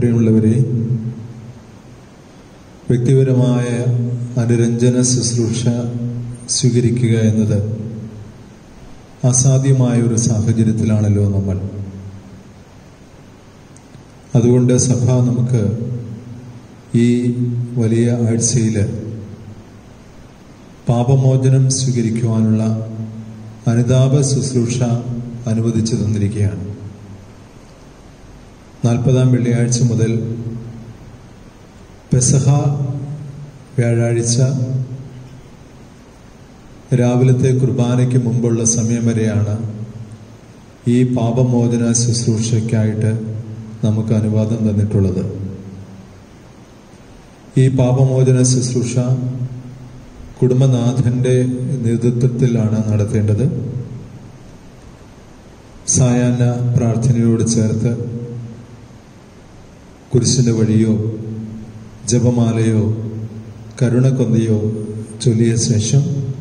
പ്രിയമുള്ളവരെ വ്യക്തിപരമായ അനുരഞ്ജന ശുശ്രൂഷ സ്വീകരിക്കുക എന്നത് അസാധ്യമായ ഒരു സാഹചര്യത്തിലാണല്ലോ നമ്മൾ അതുകൊണ്ട് സഭ നമുക്ക് ഈ വലിയ ആഴ്ചയിൽ പാപമോചനം സ്വീകരിക്കുവാനുള്ള അനുതാപ ശുശ്രൂഷ അനുവദിച്ചു തന്നിരിക്കുകയാണ് നാൽപ്പതാം വെള്ളിയാഴ്ച മുതൽ പെസഹ വ്യാഴാഴ്ച രാവിലത്തെ കുർബാനയ്ക്ക് മുമ്പുള്ള സമയം വരെയാണ് ഈ പാപമോചന ശുശ്രൂഷയ്ക്കായിട്ട് നമുക്ക് അനുവാദം തന്നിട്ടുള്ളത് ഈ പാപമോചന ശുശ്രൂഷ കുടുംബനാഥന്റെ നേതൃത്വത്തിലാണ് നടത്തേണ്ടത് സായാഹ്ന പ്രാർത്ഥനയോട് ചേർത്ത് കുരിശിന്റെ വഴിയോ ജപമാലയോ കരുണക്കൊന്തയോ ചൊല്ലിയ ശേഷം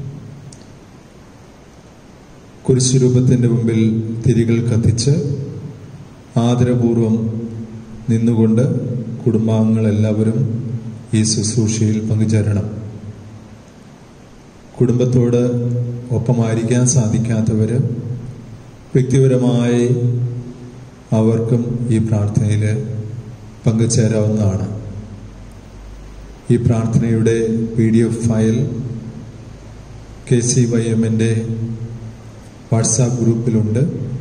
കുരിശുരൂപത്തിന്റെ മുമ്പിൽ തിരികൾ കത്തിച്ച് ആദരപൂർവം നിന്നുകൊണ്ട് കുടുംബാംഗങ്ങൾ എല്ലാവരും ഈ ശുശ്രൂഷയിൽ പങ്കുചേരണം കുടുംബത്തോട് ഒപ്പമായിരിക്കാൻ സാധിക്കാത്തവര് വ്യക്തിപരമായി അവർക്കും ഈ പ്രാർത്ഥനയിൽ പങ്കുചേരാവുന്നതാണ് ഈ പ്രാർത്ഥനയുടെ P D F file K C Y എമ്മിൻ്റെ വാട്സാപ്പ് ഗ്രൂപ്പിലുണ്ട്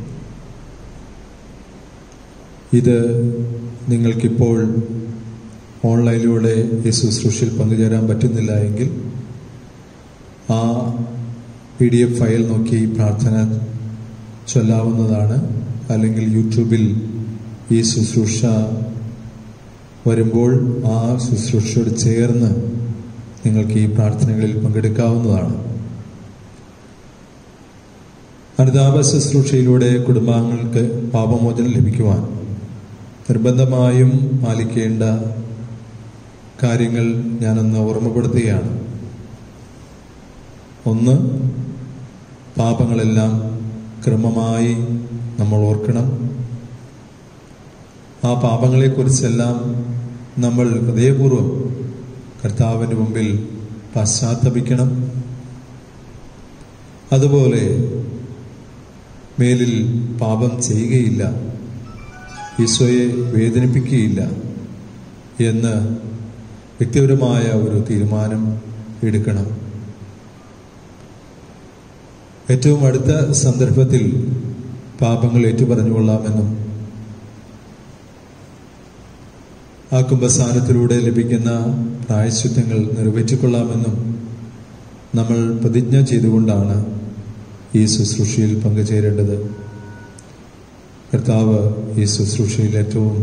ഇത് നിങ്ങൾക്കിപ്പോൾ ഓൺലൈനിലൂടെ ഈ ശുശ്രൂഷയിൽ പങ്കുചേരാൻ പറ്റുന്നില്ല എങ്കിൽ ആ പി ഡി എഫ് ഫയൽ നോക്കി ഈ പ്രാർത്ഥന ചൊല്ലാവുന്നതാണ് അല്ലെങ്കിൽ യൂട്യൂബിൽ ഈ ശുശ്രൂഷ വരുമ്പോൾ ആ ശുശ്രൂഷയോട് ചേർന്ന് നിങ്ങൾക്ക് ഈ പ്രാർത്ഥനകളിൽ പങ്കെടുക്കാവുന്നതാണ് അനുതാപ ശുശ്രൂഷയിലൂടെ കുടുംബാംഗങ്ങൾക്ക് പാപമോചനം ലഭിക്കുവാൻ നിർബന്ധമായും പാലിക്കേണ്ട കാര്യങ്ങൾ ഞാനൊന്ന് ഓർമ്മപ്പെടുത്തുകയാണ് ഒന്ന് പാപങ്ങളെല്ലാം ക്രമമായി നമ്മൾ ഓർക്കണം ആ പാപങ്ങളെക്കുറിച്ചെല്ലാം നമ്മൾ ഹൃദയപൂർവ്വം കർത്താവിൻ്റെ മുമ്പിൽ പശ്ചാത്തപിക്കണം അതുപോലെ മേലിൽ പാപം ചെയ്യുകയില്ല ഈശോയെ വേദനിപ്പിക്കുകയില്ല എന്ന് വ്യക്തിപരമായ ഒരു തീരുമാനം എടുക്കണം ഏറ്റവും അടുത്ത സന്ദർഭത്തിൽ പാപങ്ങൾ ഏറ്റുപറഞ്ഞുകൊള്ളാമെന്നും ആ കുംഭസാരത്തിലൂടെ ലഭിക്കുന്ന പ്രായശ്ചിത്തങ്ങൾ നിറവേറ്റിക്കൊള്ളാമെന്നും നമ്മൾ പ്രതിജ്ഞ ചെയ്തുകൊണ്ടാണ് ഈ ശുശ്രൂഷയിൽ പങ്കുചേരേണ്ടത് കർത്താവ് ഈ ശുശ്രൂഷയിൽ ഏറ്റവും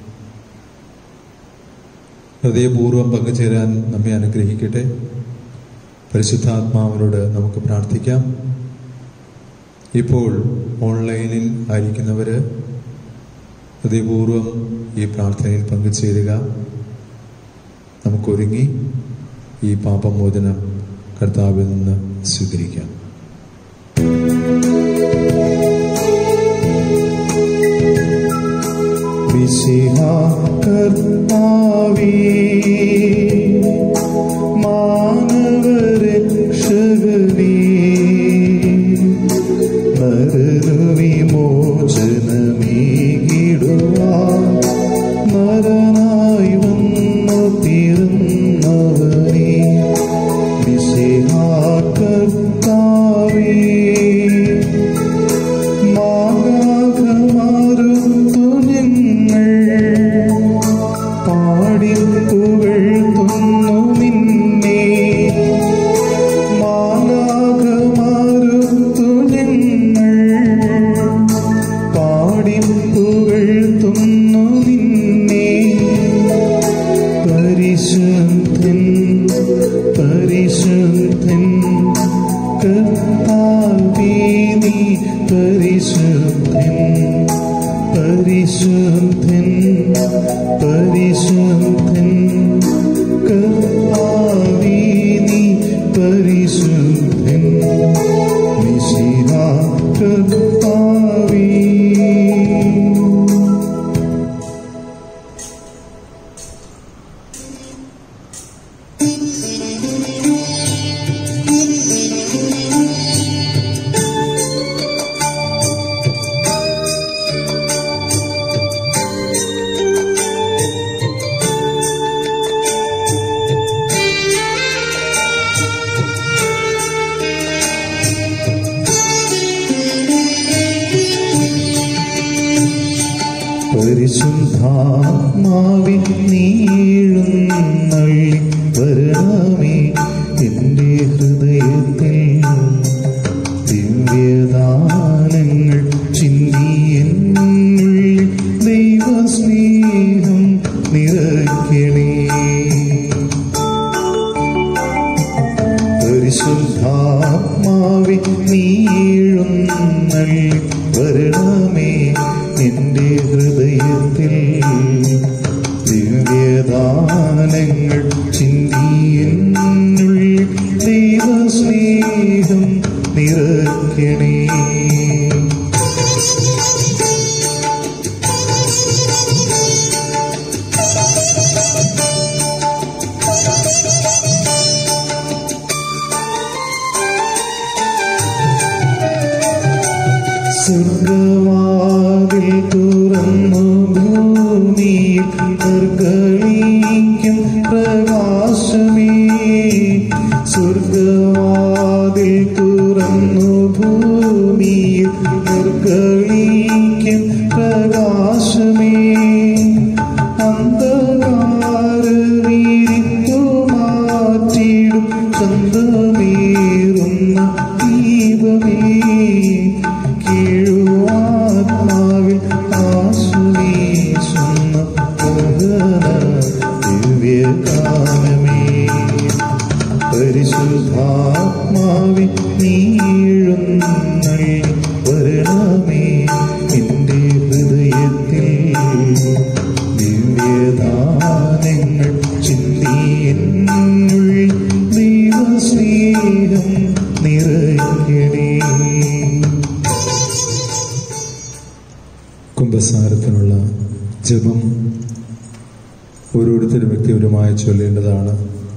ഹൃദയപൂർവ്വം പങ്കുചേരാൻ നമ്മെ അനുഗ്രഹിക്കട്ടെ പരിശുദ്ധാത്മാവിനോട് നമുക്ക് പ്രാർത്ഥിക്കാം ഇപ്പോൾ ഓൺലൈനിൽ ആയിരിക്കുന്നവര് ഹൃദയപൂർവ്വം ഈ പ്രാർത്ഥനയിൽ പങ്കുചേരുക നമുക്കൊരുങ്ങി ഈ പാപമോചനം കർത്താവിൽ നിന്ന് സ്വീകരിക്കാം കർത്താവേ മാനവരക്ഷകനേ നരവിമോചനമേകിടുവാൻ നരനായി വന്നു പിറന്നവനേ മിശിഹാ കർത്താവേ മാതാകമാറുത്തു ഞങ്ങൾ പാടി പുകഴ്ത്തുന്നു നിന്നെ മാലാകമാറുത്തു ഞങ്ങൾ പാടി പുകഴ്ത്തുന്നു നിന്നെ പരിശുദ്ധൻ പരിശുദ്ധൻ കർത്താവേ നീ പരിശുദ്ധൻ പരിശുദ്ധൻ പരിശുദ്ധൻ കർത്താവേ നീ പരിശുദ്ധൻ നിശിഹ കർത്താവേ പരിശുദ്ധാത്മാവിൻ നീഴുന്നള്ളി വരണമേ എൻ്റെ ഹൃദയത്തിൽ ദിവ്യദാനങ്ങൾ ചിന്തി എന്നുള്ളിൽ ദൈവസ്നേഹം നിറയ്ക്കണേ പരിശുദ്ധാത്മാവി നീഴുന്നള്ളി വരണമേ നിന്റെ ഹൃദയത്തിൽ ദിവ്യദാനങ്ങൾ ചിന്തിയെന്നുള്ളിൽ ദൈവസ്നേഹം നിറയ്ക്കണേ സ്വർഗവാതിൽ തുറന്നു ഭൂമിയിൽ നിർഗളിക്കും പ്രകാശമേ സ്വർഗവാതിൽ തുറന്നു ഭൂമിയിൽ നിർഗളിക്കും പ്രകാശമേ അന്ധകാരവീരിത്തു മാറ്റിടും ചന്തമേറുന്ന ദീപമേ കീഴുവാത്മാവിൽ ആശ്വീസുന്ന പ്രഹന ദിവ്യകാലമേ പരിശുദ്ധാത്മാവിൽ നീഴുന്നള്ളി വരണമേ എൻ്റെ ഹൃദയത്തിൽ ദിവ്യദാനങ്ങൾ ചിന്തിയെന്നുള്ളിൽ ദൈവസ്നേഹം നിറയ്ക്കണേ കുംഭസാരത്തിനുള്ള ജപം ഓരോരുത്തരും വ്യക്തിപരമായി ചൊല്ലേണ്ടതാണ്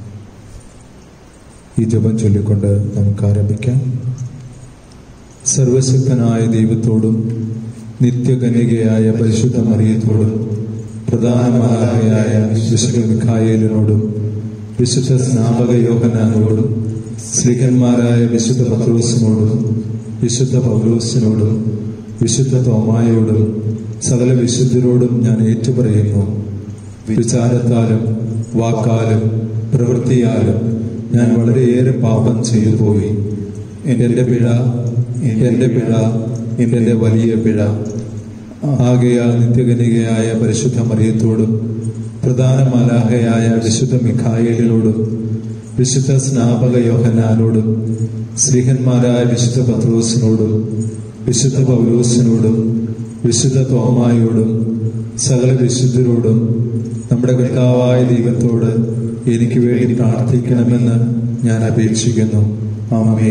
ഈ ജപം ചൊല്ലിക്കൊണ്ട് നമുക്ക് ആരംഭിക്കാം സർവശക്തനായ ദൈവത്തോടും നിത്യകന്യകയായ പരിശുദ്ധ മറിയത്തോടും പ്രധാനമാരായ വിശുദ്ധ മിഖായേലിനോടും വിശുദ്ധ സ്നാപക യോഹനാനോടും ശ്രീകന്മാരായ വിശുദ്ധ പത്രോസിനോടും വിശുദ്ധ പൗലോസിനോടും വിശുദ്ധ തോമായോടും സകല വിശുദ്ധരോടും ഞാൻ ഏറ്റുപറയുന്നു വിചാരത്താലും വാക്കാലും പ്രവൃത്തിയാലും ഞാൻ വളരെയേറെ പാപം ചെയ്തു പോയി എൻ്റെ പിഴ എൻ്റെ പിഴ എൻ്റെ വലിയ പിഴ ആകയാൽ നിത്യകനികയായ പരിശുദ്ധ മറിയത്തോടും പ്രധാന മലാഹയായ വിശുദ്ധ മിഖായേലിനോടും വിശുദ്ധ സ്നാപക യോഹനാനോടും ശ്രീഹന്മാരായ വിശുദ്ധ പത്രോസിനോടും വിശുദ്ധ പൗലോസിനോടും വിശുദ്ധ തോമായോടും സകല വിശുദ്ധരോടും നമ്മുടെ കർത്താവായ ദൈവത്തോട് എനിക്ക് വേണ്ടി പ്രാർത്ഥിക്കണമെന്ന് ഞാൻ അപേക്ഷിക്കുന്നു ആമേ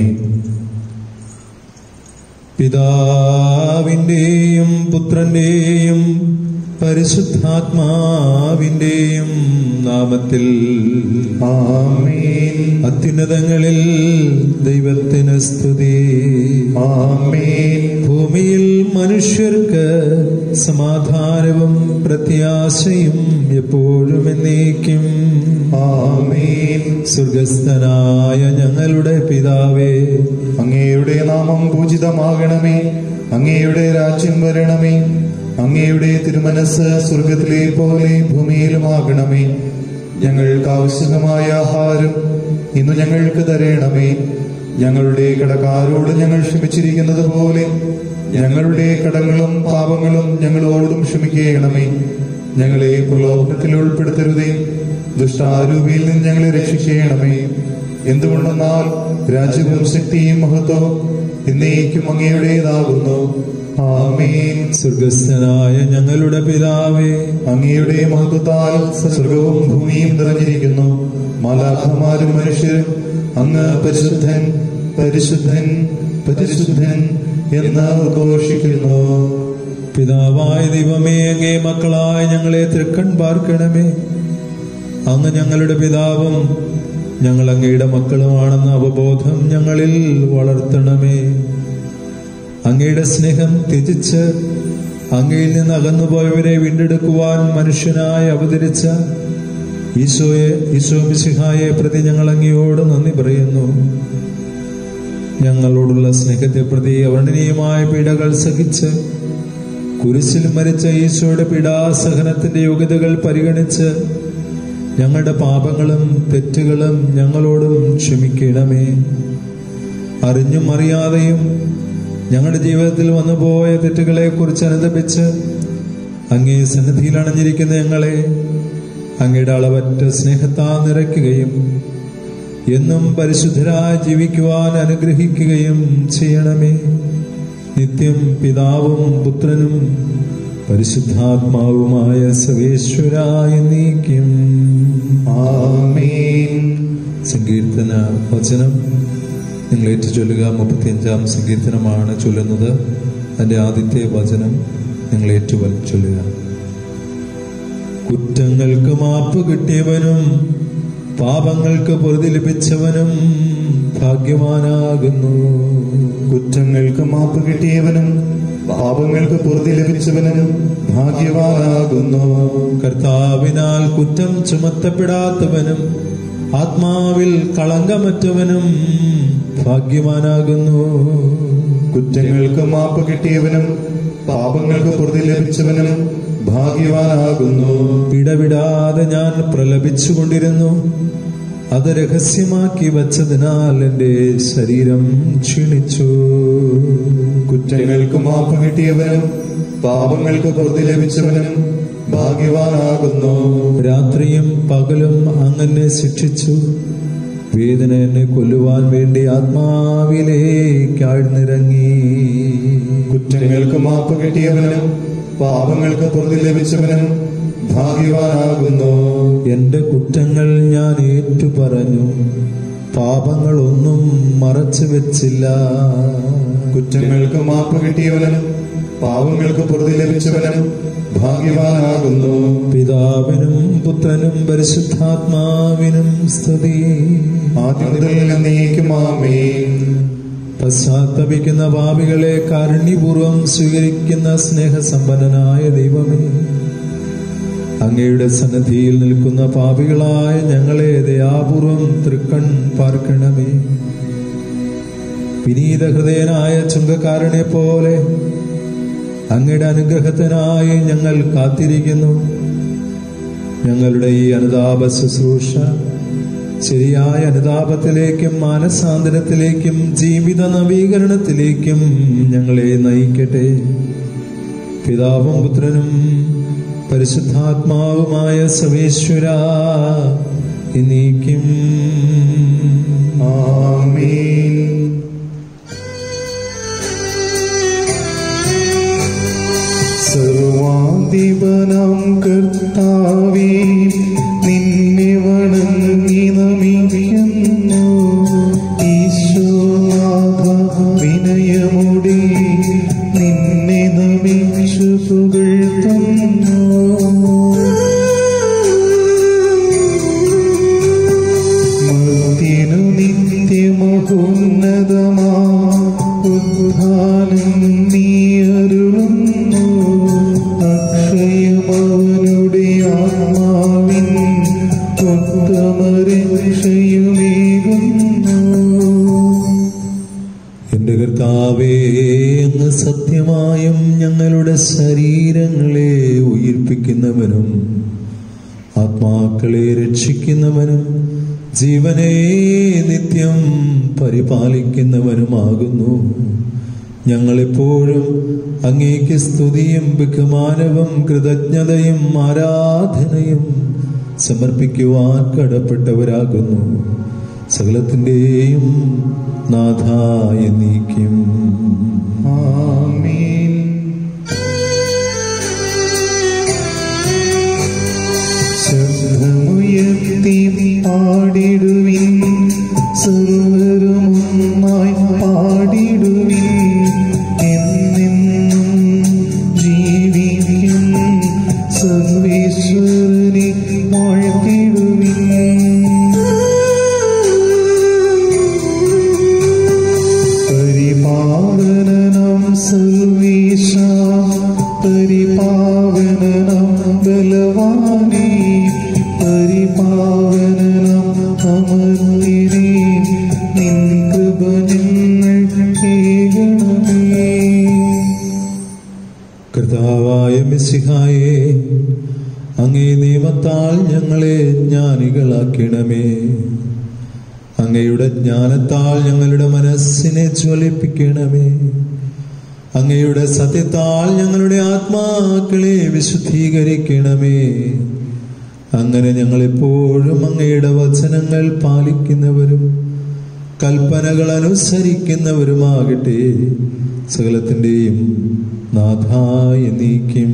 പിതാവിൻ്റെയും പുത്രന്റെയും പരിശുദ്ധാത്മാവിൻ്റെയും നാമത്തിൽ ആമേൻ അത്യുന്നതങ്ങളിൽ ദൈവത്തിന് സ്തുതി ആമേൻ ഭൂമിയിൽ മനുഷ്യർക്ക് സമാധാനവും പ്രത്യാശയും എപ്പോഴും എന്നേക്കും ആമേൻ സ്വർഗസ്ഥനായ ഞങ്ങളുടെ പിതാവേ അങ്ങയുടെ നാമം പൂജിതമാകണമേ അങ്ങയുടെ രാജ്യം വരണമേ അങ്ങയുടെ തിരുമനസ് സ്വർഗത്തിലെ പോലെ ഭൂമിയിലുമാകണമേ ഞങ്ങൾക്ക് ആവശ്യമായ ആഹാരം ഇന്ന് ഞങ്ങൾക്ക് തരണമേ ഞങ്ങളുടെ കടക്കാരോട് ഞങ്ങൾ ക്ഷമിച്ചിരിക്കുന്നത് പോലെ ഞങ്ങളുടെ കടങ്ങളും പാപങ്ങളും ഞങ്ങളോടും ക്ഷമിക്കണമേ ഞങ്ങളെ പ്രലോഭനത്തിൽ ഉൾപ്പെടുത്തരുതേ ദുഷ്ടാരൂപിയിൽ നിന്ന് ഞങ്ങളെ രക്ഷിക്കണമേ എന്തുകൊണ്ടെന്നാൽ രാജ്യവും ശക്തിയും മഹത്വവും എന്നേക്കും അങ്ങയുടേതാകുന്നു ആമേൻ സ്വർഗസ്ഥനായ ഞങ്ങളുടെ പിതാവേ അങ്ങയുടെ മഹത്വത്താൽ സ്വർഗവും ഭൂമിയും നിറഞ്ഞിരിക്കുന്നു മാലാഖമാരും മനുഷ്യരും അങ്ങ് പരിശുദ്ധൻ പരിശുദ്ധൻ പരിശുദ്ധൻ എന്ന് ഉദ്ഘോഷിക്കുന്നു പിതാവായ ദൈവമേ അങ്ങേ മക്കളായ ഞങ്ങളെ തൃക്കൺ പാർക്കണമേ അങ്ങ് ഞങ്ങളുടെ പിതാവും ഞങ്ങൾ അങ്ങയുടെ മക്കളുമാണെന്ന അവബോധം ഞങ്ങളിൽ വളർത്തണമേ അങ്ങയുടെ സ്നേഹം ത്യജിച്ച് അങ്ങയിൽ നിന്ന് അകന്നുപോയവരെ വീണ്ടെടുക്കുവാൻ മനുഷ്യനായി അവതരിച്ച ഈശോയെ ഈശോ മിശിഹായെ പ്രതി ഞങ്ങൾ അങ്ങയോട് നന്ദി പറയുന്നു ഞങ്ങളോടുള്ള സ്നേഹത്തെ പ്രതി അവർണനീയമായ പീഡകൾ സഹിച്ച് കുരിശിൽ മരിച്ച ഈശോയുടെ പീഡാസഹനത്തിന്റെ യോഗ്യതകൾ പരിഗണിച്ച് ഞങ്ങളുടെ പാപങ്ങളും തെറ്റുകളും ഞങ്ങളോടും ക്ഷമിക്കണമേ അറിഞ്ഞും അറിയാതെയും ഞങ്ങളുടെ ജീവിതത്തിൽ വന്നുപോയ തെറ്റുകളെ കുറിച്ച് അനുദപിച്ച് അങ്ങേ സന്നിധിയിൽ അണഞ്ഞിരിക്കുന്ന ഞങ്ങളെ അങ്ങയുടെ അളവറ്റ സ്നേഹത്താ നിറയ്ക്കുകയും എന്നും പരിശുദ്ധരായി ജീവിക്കുവാൻ അനുഗ്രഹിക്കുകയും ചെയ്യണമേ നിത്യം പിതാവും പുത്രനും പരിശുദ്ധാത്മാവുമായ സർവേശ്വരായി നീക്കും ആമേൻ സങ്കീർത്തന വചനം നിങ്ങൾ ഏറ്റു ചൊല്ലുക മുപ്പത്തിയഞ്ചാം സങ്കീർത്തനമാണ് ചൊല്ലുന്നത് അതിൻ്റെ ആദ്യത്തെ വചനം നിങ്ങൾ ഏറ്റുവൽ ചൊല്ലുക കുറ്റങ്ങൾക്ക് മാപ്പ് കിട്ടിയവനും പാപങ്ങൾക്ക് പൊറുതി ലഭിച്ചവനും ഭാഗ്യവാനാകുന്നു കുറ്റങ്ങൾക്ക് മാപ്പ് കിട്ടിയവനും പാപങ്ങൾക്ക് പൊറുതി ലഭിച്ചവനും ഭാഗ്യവാനാകുന്നു കർത്താവിനാൽ കുറ്റം ചുമത്തപ്പെടാത്തവനും ആത്മാവിൽ കളങ്കമറ്റവനും ഭാഗ്യവാനാകുന്നു കുറ്റങ്ങൾക്ക് മാപ്പ് കിട്ടിയവനും പാപങ്ങൾക്ക് പൊറുതി ലഭിച്ചവനും ഭാഗ്യവാനാകുന്നു ഇടവിടാതെ ഞാൻ പ്രലപിച്ചുകൊണ്ടിരുന്നു അത് രഹസ്യമാക്കി വച്ചതിനാൽ എൻ്റെ ശരീരം ക്ഷീണിച്ചു കുറ്റങ്ങൾക്ക് മാപ്പ് കിട്ടിയവനും പാപങ്ങൾക്ക് പൊറുതി ലഭിച്ചവനും ഭാഗ്യവാനാകുന്നു രാത്രിയും പകലും അങ്ങനെ ശിക്ഷിച്ചു വേദന എന്നെ കൊല്ലുവാൻ വേണ്ടി ആത്മാവിലേക്ക് ആഴ്ന്നിറങ്ങി കുറ്റങ്ങൾക്ക് മാപ്പ് കിട്ടിയവനും പാപങ്ങൾക്ക് പൊറുതി ലഭിച്ചവനും ഭാഗ്യവാനാകുന്നു എന്റെ കുറ്റങ്ങൾ ഞാൻ ഏറ്റു പറഞ്ഞു പാപങ്ങളൊന്നും മറച്ചു വെച്ചില്ല കുറ്റങ്ങൾക്ക് മാപ്പ് കിട്ടിയവനും പാപങ്ങൾക്ക് പൊറുതി ലഭിച്ചവനും ഭാഗ്യവാനാകുന്നു പിതാവിനും പുത്രനും പരിശുദ്ധാത്മാവിനും സ്തുതി ആദ്യം മുതൽ എന്നേക്കും ആമേൻ പശ്ചാത്തപിക്കുന്ന പാപികളെ കാരുണ്യപൂർവം സ്വീകരിക്കുന്ന സ്നേഹസമ്പന്നനായ ദൈവമേ അങ്ങയുടെ സന്നദ്ധിയിൽ നിൽക്കുന്ന പാപികളായ ഞങ്ങളെ ദയാപൂർവം തൃക്കൺ പാർക്കണമേ വിനീത ഹൃദയനായ ചുങ്കക്കാരനെ പോലെ അങ്ങയുടെ അനുഗ്രഹത്തിനായി ഞങ്ങൾ കാത്തിരിക്കുന്നു ഞങ്ങളുടെ ഈ അനുതാപ ശുശ്രൂഷ ശരിയായ അനുതാപത്തിലേക്കും മാനസാന്തരത്തിലേക്കും ജീവിത നവീകരണത്തിലേക്കും ഞങ്ങളെ നയിക്കട്ടെ പിതാവും പുത്രനും പരിശുദ്ധാത്മാവുമായ സർവേശ്വര എന്നീക്കും ആമേൻ സർവാധിപനാം കർത്താവേ നിന്നെ വണങ്ങി നമിക്കുന്നു ഈശോനാഥ വിനയമുടെ നിന്നെ നമിച്ചു പുകഴ്ത്തുന്നു മർത്യനു നിത്യമഹോന്നതമാ ഉദ്ധാനം നീ അരുളുന്നു അക്ഷയമവനുടെ ആത്മാവിൻ ഉത്തമരക്ഷയുമേകുന്നു എന്റെ കർത്താവേ എന്ന് സത്യമായും ഞങ്ങളുടെ ശരീരങ്ങളെ ഉയിർപ്പിക്കുന്നവനും ആത്മാക്കളെ രക്ഷിക്കുന്നവനും ജീവനെ നിത്യം പരിപാലിക്കുന്നവനുമാകുന്നു ഞങ്ങളെപ്പോഴും അങ്ങേക്ക് സ്തുതിയും ബഹുമാനവും കൃതജ്ഞതയും ആരാധനയും സമർപ്പിക്കുവാൻ കടപ്പെട്ടവരാകുന്നു സകലത്തിൻ്റെയും നാഥായ നീക്കും ആമേൻ ശബ്ദമുയർത്തി പാടിടുവിൻ സർവരുമൊന്നായി പാടിടുവിൻ എന്നെന്നും ജീവിക്കും സർവേശ്വരനെ വാഴ്ത്തിടുവിൻ പരിപാവനം സർവേശ പരിപാവനം ബലവാനേ പരിപാവനം അമർത്തിനെ നിൻ കൃപ ഞങ്ങൾ കേൾക്കണമേ കർത്താവേ കർത്താവായ മിസിഹായെ അങ്ങേ നിയമത്താൽ ഞങ്ങളെ ജ്ഞാനികളാക്കണമേ അങ്ങയുടെ ജ്ഞാനത്താൽ ഞങ്ങളുടെ മനസ്സിനെ ജ്വലിപ്പിക്കണമേ അങ്ങയുടെ സത്യത്താൽ ഞങ്ങളുടെ ആത്മാക്കളെ വിശുദ്ധീകരിക്കണമേ അങ്ങനെ ഞങ്ങളെപ്പോഴും അങ്ങയുടെ വചനങ്ങൾ പാലിക്കുന്നവരും കൽപ്പനകൾ അനുസരിക്കുന്നവരുമാകട്ടെ സകലത്തിൻ്റെയും നാഥായ നീക്കും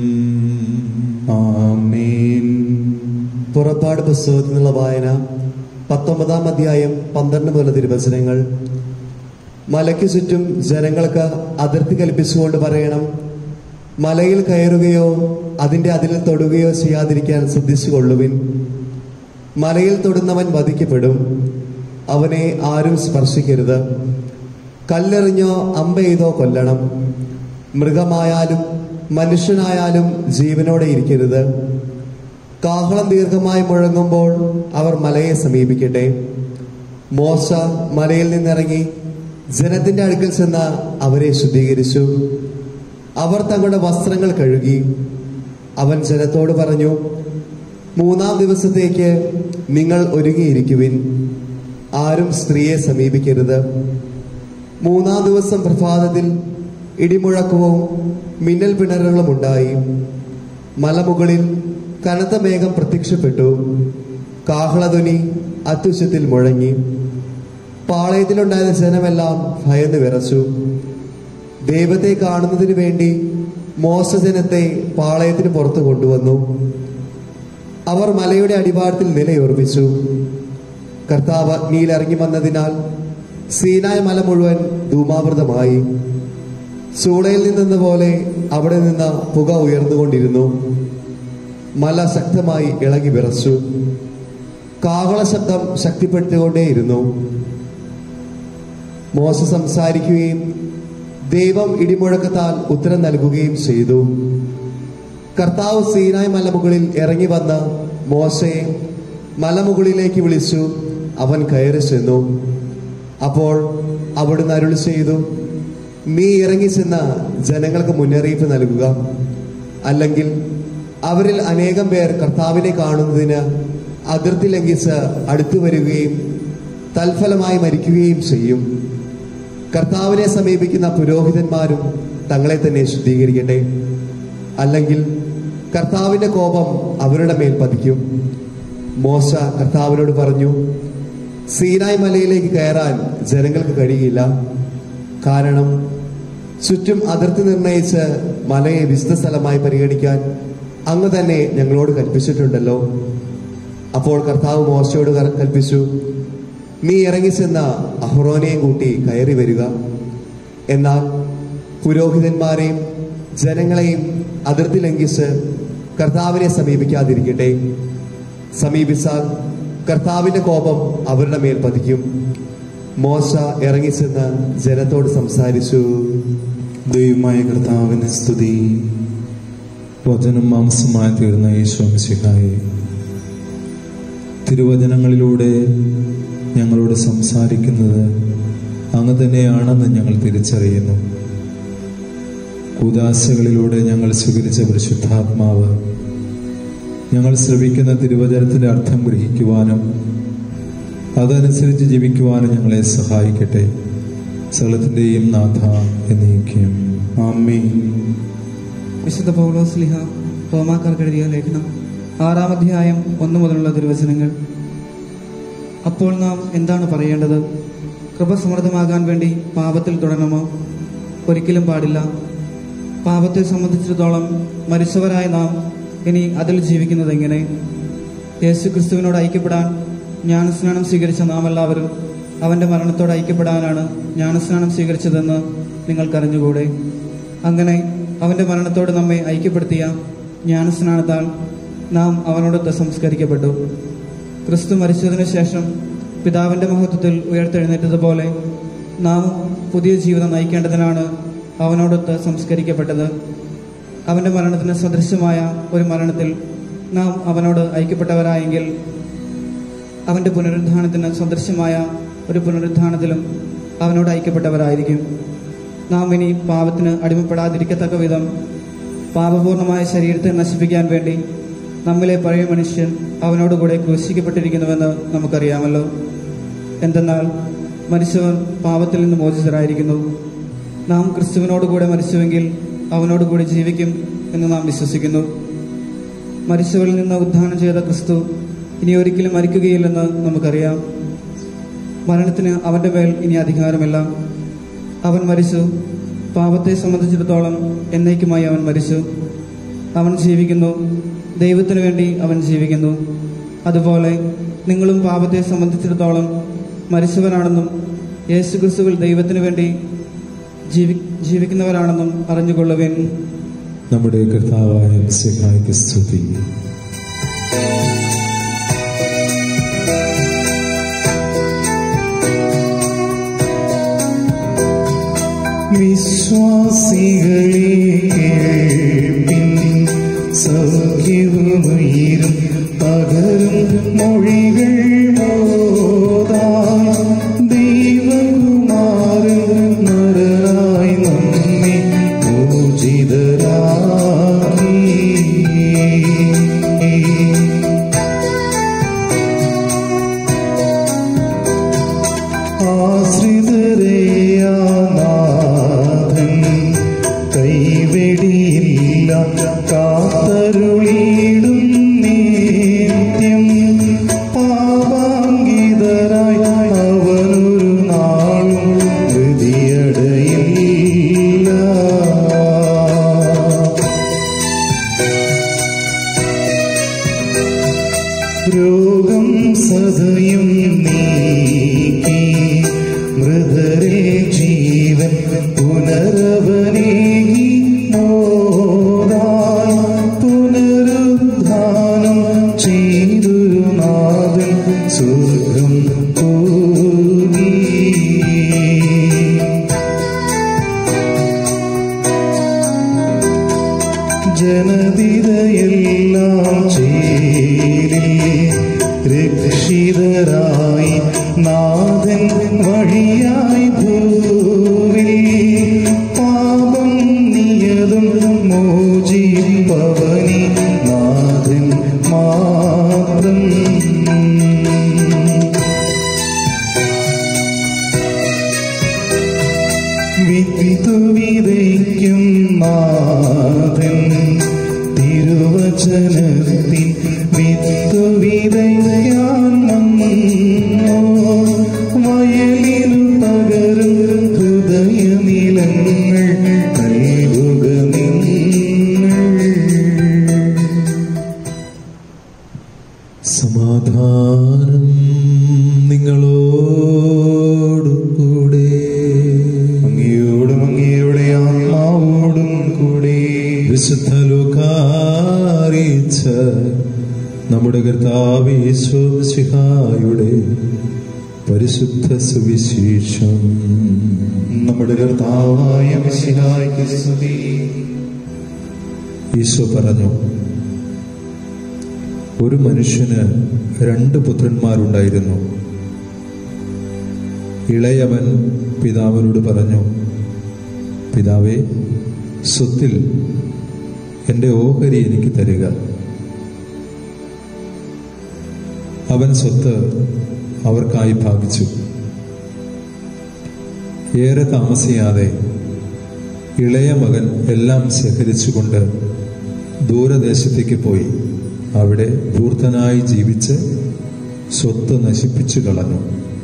ആമേൻ പുറപ്പാട് പുസ്തകത്തിൽ നിന്നുള്ള വായന പത്തൊമ്പതാം അധ്യായം പന്ത്രണ്ട് മുതൽ തിരുവചനങ്ങൾ മലയ്ക്ക് ചുറ്റും ജനങ്ങൾക്ക് അതിർത്തി കൽപ്പിച്ചുകൊണ്ട് പറയണം മലയിൽ കയറുകയോ അതിന്റെ അതിരിൽ തൊടുകയോ ചെയ്യാതിരിക്കാൻ ശ്രദ്ധിച്ചുകൊള്ളുവിൻ മലയിൽ തൊടുന്നവൻ വധിക്കപ്പെടും അവനെ ആരും സ്പർശിക്കരുത് കല്ലെറിഞ്ഞോ അമ്പെയ്തോ കൊല്ലണം മൃഗമായാലും മനുഷ്യനായാലും ജീവനോടെ ഇരിക്കരുത് കാഹളം ദീർഘമായി മുഴങ്ങുമ്പോൾ അവർ മലയെ സമീപിക്കട്ടെ മോശ മലയിൽ നിന്നിറങ്ങി ജനത്തിന്റെ അടുക്കൽ ചെന്ന് അവരെ ശുദ്ധീകരിച്ചു അവർ തങ്ങളുടെ വസ്ത്രങ്ങൾ കഴുകി അവൻ ജനത്തോട് പറഞ്ഞു മൂന്നാം ദിവസത്തേക്ക് നിങ്ങൾ ഒരുങ്ങിയിരിക്കുവിൻ ആരും സ്ത്രീയെ സമീപിക്കരുത് മൂന്നാം ദിവസം പ്രഭാതത്തിൽ ഇടിമുഴക്കവും മിന്നൽ പിണറുകളും ഉണ്ടായി മലമുകളിൽ കനത്ത മേഘം പ്രത്യക്ഷപ്പെട്ടു കാഹളധ്വനി അത്യുച്ചത്തിൽ മുഴങ്ങി പാളയത്തിലുണ്ടായ ജനമെല്ലാം ഭയന്ന് വിറച്ചു ദൈവത്തെ കാണുന്നതിന് വേണ്ടി മോശജനത്തെ പാളയത്തിന് പുറത്തു കൊണ്ടുവന്നു അവർ മലയുടെ അടിവാരത്തിൽ നിലയുറപ്പിച്ചു കർത്താവ് അഗ്നിയിൽ ഇറങ്ങി വന്നതിനാൽ സീനായ മല മുഴുവൻ ധൂമാവൃതമായി ചൂളയിൽ നിന്നെന്ന പോലെ അവിടെ നിന്ന് പുക ഉയർന്നുകൊണ്ടിരുന്നു മല ശക്തമായി ഇളകി വിറച്ചു കാഹള ശബ്ദം ശക്തിപ്പെടുത്തിക്കൊണ്ടേയിരുന്നു മോശ സംസാരിക്കുകയും ദൈവം ഇടിമുഴക്കത്താൽ ഉത്തരം നൽകുകയും ചെയ്തു കർത്താവ് സീനായ് മലമുകളിൽ ഇറങ്ങി വന്ന് മോശയെ മലമുകളിലേക്ക് വിളിച്ചു അവൻ കയറി ചെന്നു അപ്പോൾ അവിടുന്ന് അരുൾ ചെയ്തു നീ ഇറങ്ങി ചെന്ന ജനങ്ങൾക്ക് മുന്നറിയിപ്പ് നൽകുക അല്ലെങ്കിൽ അവരിൽ അനേകം പേർ കർത്താവിനെ കാണുന്നതിന് അതിർത്തി ലംഘിച്ച് അടുത്തു വരികയും തൽഫലമായി മരിക്കുകയും ചെയ്യും കർത്താവിനെ സമീപിക്കുന്ന പുരോഹിതന്മാരും തങ്ങളെ തന്നെ ശുദ്ധീകരിക്കട്ടെ അല്ലെങ്കിൽ കർത്താവിന്റെ കോപം അവരുടെ മേൽ പതിക്കും മോശ കർത്താവിനോട് പറഞ്ഞു സീനായ് മലയിലേക്ക് കയറാൻ ജനങ്ങൾക്ക് കഴിയില്ല കാരണം ചുറ്റും അതിർത്തി നിർണയിച്ച് മലയെ വിശുദ്ധ സ്ഥലമായി പരിഗണിക്കാൻ അങ്ങ് തന്നെ ഞങ്ങളോട് കൽപ്പിച്ചിട്ടുണ്ടല്ലോ അപ്പോൾ കർത്താവ് മോശയോട് കർ- കൽപ്പിച്ചു നീ ഇറങ്ങിച്ചെന്ന അഹ്റോനെയും കൂട്ടി കയറി വരിക എന്നാൽ പുരോഹിതന്മാരെയും ജനങ്ങളെയും അതിർത്തി ലംഘിച്ച് കർത്താവിനെ സമീപിക്കാതിരിക്കട്ടെ സമീപിച്ചാൽ കർത്താവിന്റെ കോപം അവരുടെ മേൽ പതിക്കും മോശ ഇറങ്ങിച്ചെന്ന് ജനത്തോട് സംസാരിച്ചു ദൈവമായ കർത്താവിന് സ്തുതി വചനം മാംസമായി തീർന്ന ഈശോമിശിഹായി തിരുവചനങ്ങളിലൂടെ ഞങ്ങളോട് സംസാരിക്കുന്നത് അങ്ങ് തന്നെയാണെന്ന് ഞങ്ങൾ തിരിച്ചറിയുന്നു കൂദാശകളിലൂടെ ഞങ്ങൾ സ്വീകരിച്ച പരിശുദ്ധാത്മാവ് ഞങ്ങൾ ശ്രവിക്കുന്ന തിരുവചനത്തിന്റെ അർത്ഥം ഗ്രഹിക്കുവാനും അതനുസരിച്ച് ജീവിക്കുവാനും ഞങ്ങളെ സഹായിക്കട്ടെ സകലത്തിൻ്റെയും നാഥ എന്നീക്കും ആമേൻ വിശുദ്ധ പൗലോസ് ലിഹ റോമാക്കാർക്ക് എഴുതിയ ലേഖനം ആറാം അധ്യായം ഒന്നു മുതലുള്ള തിരുവചനങ്ങൾ അപ്പോൾ നാം എന്താണ് പറയേണ്ടത് കൃപ സമൃദ്ധമാകാൻ വേണ്ടി പാപത്തിൽ തുടരണമോ ഒരിക്കലും പാടില്ല പാപത്തെ സംബന്ധിച്ചിടത്തോളം മരിച്ചവരായ നാം ഇനി അതിൽ ജീവിക്കുന്നത് എങ്ങനെ യേശു ക്രിസ്തുവിനോട് ഐക്യപ്പെടാൻ ജ്ഞാനസ്നാനം സ്വീകരിച്ച നാം എല്ലാവരും അവന്റെ മരണത്തോട് ഐക്യപ്പെടാനാണ് ജ്ഞാനസ്നാനം സ്വീകരിച്ചതെന്ന് നിങ്ങൾക്കറിഞ്ഞുകൂടെ അങ്ങനെ അവന്റെ മരണത്തോട് നമ്മെ ഐക്യപ്പെടുത്തിയ ജ്ഞാനസ്നാനത്താൽ നാം അവനോടൊത്ത് സംസ്കരിക്കപ്പെട്ടു ക്രിസ്തു മരിച്ചതിനു ശേഷം പിതാവിന്റെ മഹത്വത്തിൽ ഉയർത്തെഴുന്നേറ്റതുപോലെ നാം പുതിയ ജീവിതം നയിക്കേണ്ടതിനാണ് അവനോടൊത്ത് സംസ്കരിക്കപ്പെട്ടത് അവന്റെ മരണത്തിന് സദൃശമായ ഒരു മരണത്തിൽ നാം അവനോട് ഐക്യപ്പെട്ടവരായെങ്കിൽ അവന്റെ പുനരുദ്ധാനത്തിന് സദൃശമായ ഒരു പുനരുദ്ധാനത്തിലും അവനോട് ഐക്യപ്പെട്ടവരായിരിക്കും നാം ഇനി പാപത്തിന് അടിമപ്പെടാതിരിക്കത്തക്ക വിധം പാപപൂർണമായ ശരീരത്തെ നശിപ്പിക്കാൻ വേണ്ടി നമ്മിലെ പഴയ മനുഷ്യൻ അവനോടുകൂടെ ക്രൂശിക്കപ്പെട്ടിരിക്കുന്നുവെന്ന് നമുക്കറിയാമല്ലോ എന്തെന്നാൽ മരിച്ചവൻ പാപത്തിൽ നിന്ന് മോചിതരായിരിക്കുന്നു നാം ക്രിസ്തുവിനോടുകൂടെ മരിച്ചുവെങ്കിൽ അവനോടുകൂടി ജീവിക്കും എന്ന് നാം വിശ്വസിക്കുന്നു മരിച്ചവരിൽ നിന്ന് ഉദ്ധാനം ചെയ്ത ക്രിസ്തു ഇനി ഒരിക്കലും മരിക്കുകയില്ലെന്ന് നമുക്കറിയാം മരണത്തിന് അവന്റെ മേൽ ഇനി അധികാരമില്ല അവൻ മരിച്ചു പാപത്തെ സംബന്ധിച്ചിടത്തോളം എന്നേക്കുമായി അവൻ മരിച്ചു അവൻ ജീവിക്കുന്നു ദൈവത്തിനു വേണ്ടി അവൻ ജീവിക്കുന്നു അതുപോലെ നിങ്ങളും പാപത്തെ സംബന്ധിച്ചിടത്തോളം മരിച്ചവരാണെന്നും യേശു ക്രിസ്തുവിൽ ദൈവത്തിനു വേണ്ടി ജീവി ജീവിക്കുന്നവരാണെന്നും അറിഞ്ഞുകൊള്ളുവിൻ നമ്മുടെ കർത്താവായ സിഹായിക്ക് സ്തുതി വിശ്വാസികളെ കേൾപ്പിൻ സൗഖ്യവുമുയരും പകരും മൊഴികൾ മോതാം ദൈവകുമാരൻ നരനായി നമ്മെ പൂജിതരാക്കി ആശ്രിതരേയാനാഥൻ കൈവെടിയില്ല കാത്തരുളിയിടും നിത്യം പാവാങ്കിതരായി അവനൊരു നാളും ഹൃതിയടയില്ല രോഗം സദയും നീക്കി മൃതരെ ജീവൻ പുനരവനേകി മോദാൻ പുനരുദ്ധാനം ചെയ്തൊരു നാഥൻ സ്വർഗം പോകി ജനതിരയെല്ലാം ചേരി രക്ഷിതരായി നാഥൻ വഴിയായി ഭൂവിൽ പാപം നിയതും മോചിപ്പവനി നാഥൻ മാത്രം വിത്തു വിതയ്ക്കും നാഥൻ തിരുവചനത്തിൽ വിത്തു വിതയ്ക്കാൻ വന്നോ വയലിനു പകരും ഹൃദയനിലങ്ങൾ നൽകുക നിങ്ങൾ സമാധാനം നിങ്ങളോടു കൂടെ അങ്ങയോടും അങ്ങയുടെ ആത്മാവോടും കൂടി വിശുദ്ധ ലോകാറിയിച്ച നമ്മുടെ കർത്താവ് യേശുശിഹായുടെ പരിശുദ്ധ സുവിശേഷം നമ്മുടെ കർത്താവായ മിശിഹായ്ക്ക് സ്തുതി ഈശോ പറഞ്ഞു ഒരു മനുഷ്യന് രണ്ട് പുത്രന്മാരുണ്ടായിരുന്നു ഇളയവൻ പിതാവിനോട് പറഞ്ഞു പിതാവേ സ്വത്തിൽ എൻ്റെ ഓഹരി എനിക്ക് തരിക അവൻ സ്വത്ത് അവർക്കായി ഭാഗിച്ചു ഏറെ താമസിയാതെ ഇളയ മകൻ എല്ലാം ശേഖരിച്ചുകൊണ്ട് ദൂരദേശത്തേക്ക് പോയി അവിടെ ധൂർത്തനായി ജീവിച്ച് സ്വത്ത് നശിപ്പിച്ചു കളഞ്ഞു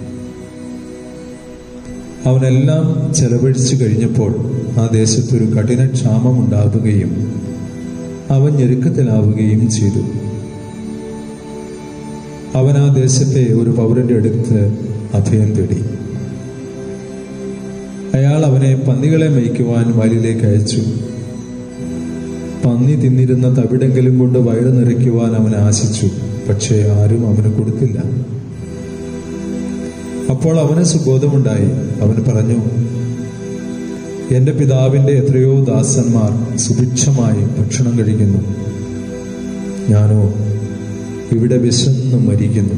അവനെല്ലാം ചെലവഴിച്ചു കഴിഞ്ഞപ്പോൾ ആ ദേശത്തൊരു കഠിന ക്ഷാമം ഉണ്ടാവുകയും അവൻ ഞെരുക്കത്തിലാവുകയും ചെയ്തു അവൻ ആ ദേശത്തെ ഒരു പൗരന്റെ അടുത്ത് അഭയം തേടി അയാൾ അവനെ പന്നികളെ മേയ്ക്കുവാൻ വയലിലേക്ക് അയച്ചു പന്നി തിന്നിരുന്ന തവിടെങ്കിലും കൊണ്ട് വയറ് നിറയ്ക്കുവാൻ അവൻ ആശിച്ചു പക്ഷേ ആരും അവന് കൊടുത്തില്ല അപ്പോൾ അവന് സുബോധമുണ്ടായി അവൻ പറഞ്ഞു എന്റെ പിതാവിന്റെ എത്രയോ ദാസന്മാർ സുഭിക്ഷമായി ഭക്ഷണം കഴിക്കുന്നു ഞാനോ ഇവിടെ വിശന്നു മരിക്കുന്നു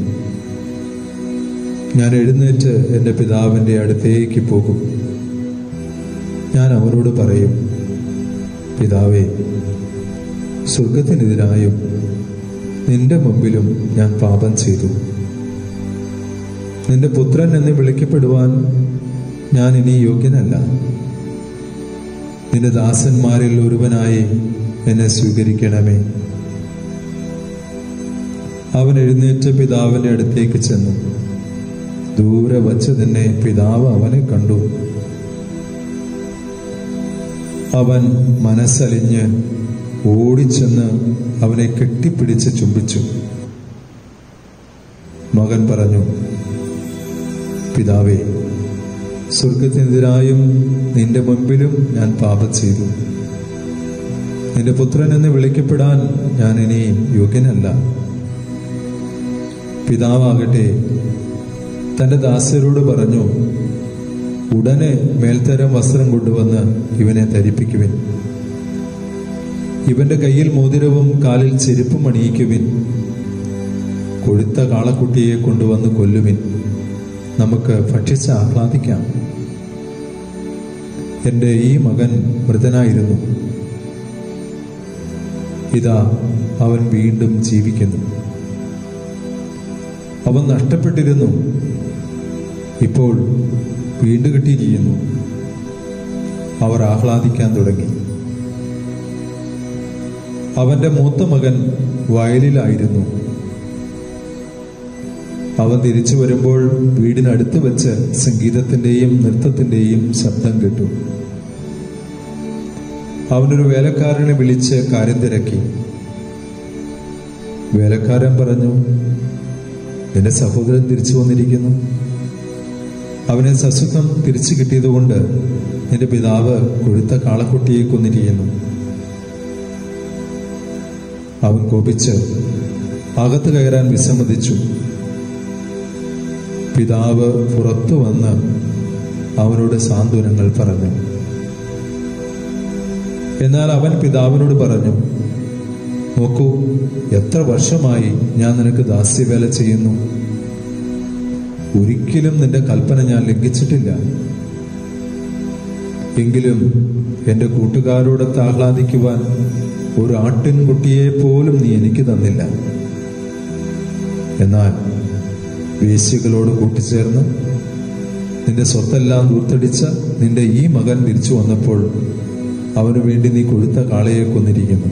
ഞാൻ എഴുന്നേറ്റ് എൻ്റെ പിതാവിൻ്റെ അടുത്തേക്ക് പോകും ഞാൻ അവരോട് പറയും പിതാവേ സ്വർഗത്തിനെതിരായും നിന്റെ മുമ്പിലും ഞാൻ പാപം ചെയ്തു നിന്റെ പുത്രൻ എന്ന് വിളിക്കപ്പെടുവാൻ ഞാൻ ഇനി യോഗ്യനല്ല നിന്റെ ദാസന്മാരിൽ ഒരുവനായി എന്നെ സ്വീകരിക്കണമേ അവൻ എഴുന്നേറ്റ് പിതാവിന്റെ അടുത്തേക്ക് ചെന്നു ദൂരെ വച്ച് തന്നെ പിതാവ് അവനെ കണ്ടു അവൻ മനസ്സലിഞ്ഞ് ഓടിച്ചെന്ന് അവനെ കെട്ടിപ്പിടിച്ച് ചുംബിച്ചു മകൻ പറഞ്ഞു പിതാവേ സ്വർഗത്തിനെതിരായും നിന്റെ മുമ്പിലും ഞാൻ പാപം ചെയ്തു നിന്റെ പുത്രൻ എന്ന് വിളിക്കപ്പെടാൻ ഞാൻ ഇനി യോഗ്യനല്ല പിതാവാകട്ടെ തന്റെ ദാസരോട് പറഞ്ഞു ഉടനെ മേൽത്തരം വസ്ത്രം കൊണ്ടുവന്ന് ഇവനെ ധരിപ്പിക്കുവിൻ ഇവന്റെ കയ്യിൽ മോതിരവും കാലിൽ ചെരുപ്പും അണിയിക്കുവിൻ കൊഴുത്ത കാളക്കുട്ടിയെ കൊണ്ടുവന്ന് കൊല്ലുവിൻ നമുക്ക് ഭക്ഷിച്ച് ആഹ്ലാദിക്കാം എൻ്റെ ഈ മകൻ മൃതനായിരുന്നു ഇതാ അവൻ വീണ്ടും ജീവിക്കുന്നു അവൻ നഷ്ടപ്പെട്ടിരുന്നു ഇപ്പോൾ വീണ്ടും കിട്ടിയിരിക്കുന്നു അവർ ആഹ്ലാദിക്കാൻ തുടങ്ങി അവന്റെ മൂത്ത മകൻ വയലിലായിരുന്നു അവൻ തിരിച്ചു വരുമ്പോൾ വീടിനടുത്ത് വെച്ച് സംഗീതത്തിന്റെയും നൃത്തത്തിന്റെയും ശബ്ദം കേട്ടു അവനൊരു വേലക്കാരനെ വിളിച്ച് കാര്യം തിരക്കി വേലക്കാരൻ പറഞ്ഞു നിന്റെ സഹോദരൻ തിരിച്ചു വന്നിരിക്കുന്നു അവനെ സസുഖം തിരിച്ചു കിട്ടിയതുകൊണ്ട് നിന്റെ പിതാവ് കൊഴുത്ത കാളക്കുട്ടിയെ കൊന്നിരിക്കുന്നു അവൻ കോപിച്ച് അകത്ത് കയറാൻ വിസമ്മതിച്ചു പിതാവ് പുറത്തു വന്ന് അവനോട് സാന്ത്വനങ്ങൾ പറഞ്ഞു എന്നാൽ അവൻ പിതാവിനോട് പറഞ്ഞു നോക്കൂ എത്ര വർഷമായി ഞാൻ നിനക്ക് ദാസ്യവേല ചെയ്യുന്നു ഒരിക്കലും നിന്റെ കൽപ്പന ഞാൻ ലംഘിച്ചിട്ടില്ല എങ്കിലും എന്റെ കൂട്ടുകാരോടൊത്ത് ആഹ്ലാദിക്കുവാൻ ഒരു ആട്ടിൻകുട്ടിയെ പോലും നീ എനിക്ക് തന്നില്ല എന്നാൽ വേശ്യകളോട് കൂട്ടിച്ചേർന്ന് നിന്റെ സ്വത്തെല്ലാം ദൂർത്തടിച്ച നിന്റെ ഈ മകൻ തിരിച്ചു വന്നപ്പോൾ അവനു വേണ്ടി നീ കൊഴുത്ത കാളയെ കൊന്നിരിക്കുന്നു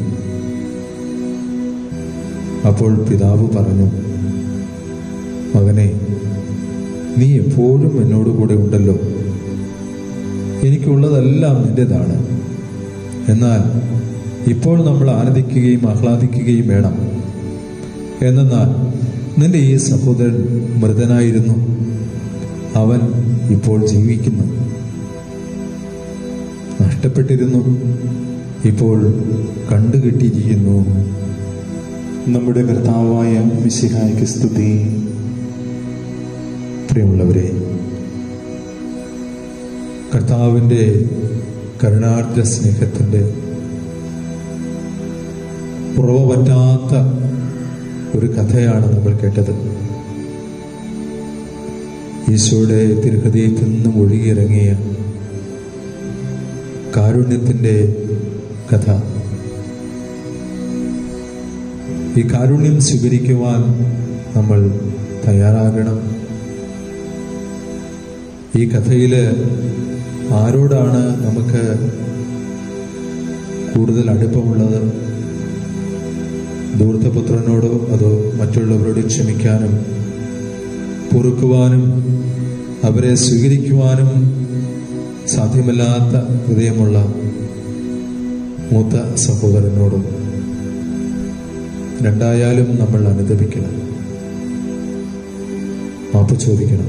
അപ്പോൾ പിതാവ് പറഞ്ഞു മകനെ നീ എപ്പോഴും എന്നോട് കൂടെ ഉണ്ടല്ലോ എനിക്കുള്ളതെല്ലാം നിന്റേതാണ് എന്നാൽ ഇപ്പോൾ നമ്മൾ ആനന്ദിക്കുകയും ആഹ്ലാദിക്കുകയും വേണം എന്നാൽ നിന്റെ ഈ സഹോദരൻ മൃതനായിരുന്നു അവൻ ഇപ്പോൾ ജീവിക്കുന്നു നഷ്ടപ്പെട്ടിരുന്നു ഇപ്പോൾ കണ്ടുകിട്ടിയിരിക്കുന്നു നമ്മുടെ കർത്താവായ മിശിഹായ്ക്ക് സ്തുതി പ്രിയമുള്ളവരെ കർത്താവിൻ്റെ കരുണാർദ്ര സ്നേഹത്തിൻ്റെ പുറവ പറ്റാത്ത ഒരു കഥയാണ് നമ്മൾ കേട്ടത് ഈശോയുടെ തിരുഹൃദയത്തിൽ നിന്നും ഒഴുകിയിറങ്ങിയ കാരുണ്യത്തിൻ്റെ കഥ ഈ കാരുണ്യം സ്വീകരിക്കുവാൻ നമ്മൾ തയ്യാറാകണം ഈ കഥയിൽ ആരോടാണ് നമുക്ക് കൂടുതൽ അടുപ്പമുള്ളത് ധൂർത്തപുത്രനോടോ അതോ മറ്റുള്ളവരോട് ക്ഷമിക്കാനും പൊറുക്കുവാനും അവരെ സ്വീകരിക്കുവാനും സാധ്യമല്ലാത്ത ഹൃദയമുള്ള മൂത്ത സഹോദരനോടോ രണ്ടായാലും നമ്മൾ അനുദപിക്കണം മാപ്പ് ചോദിക്കണം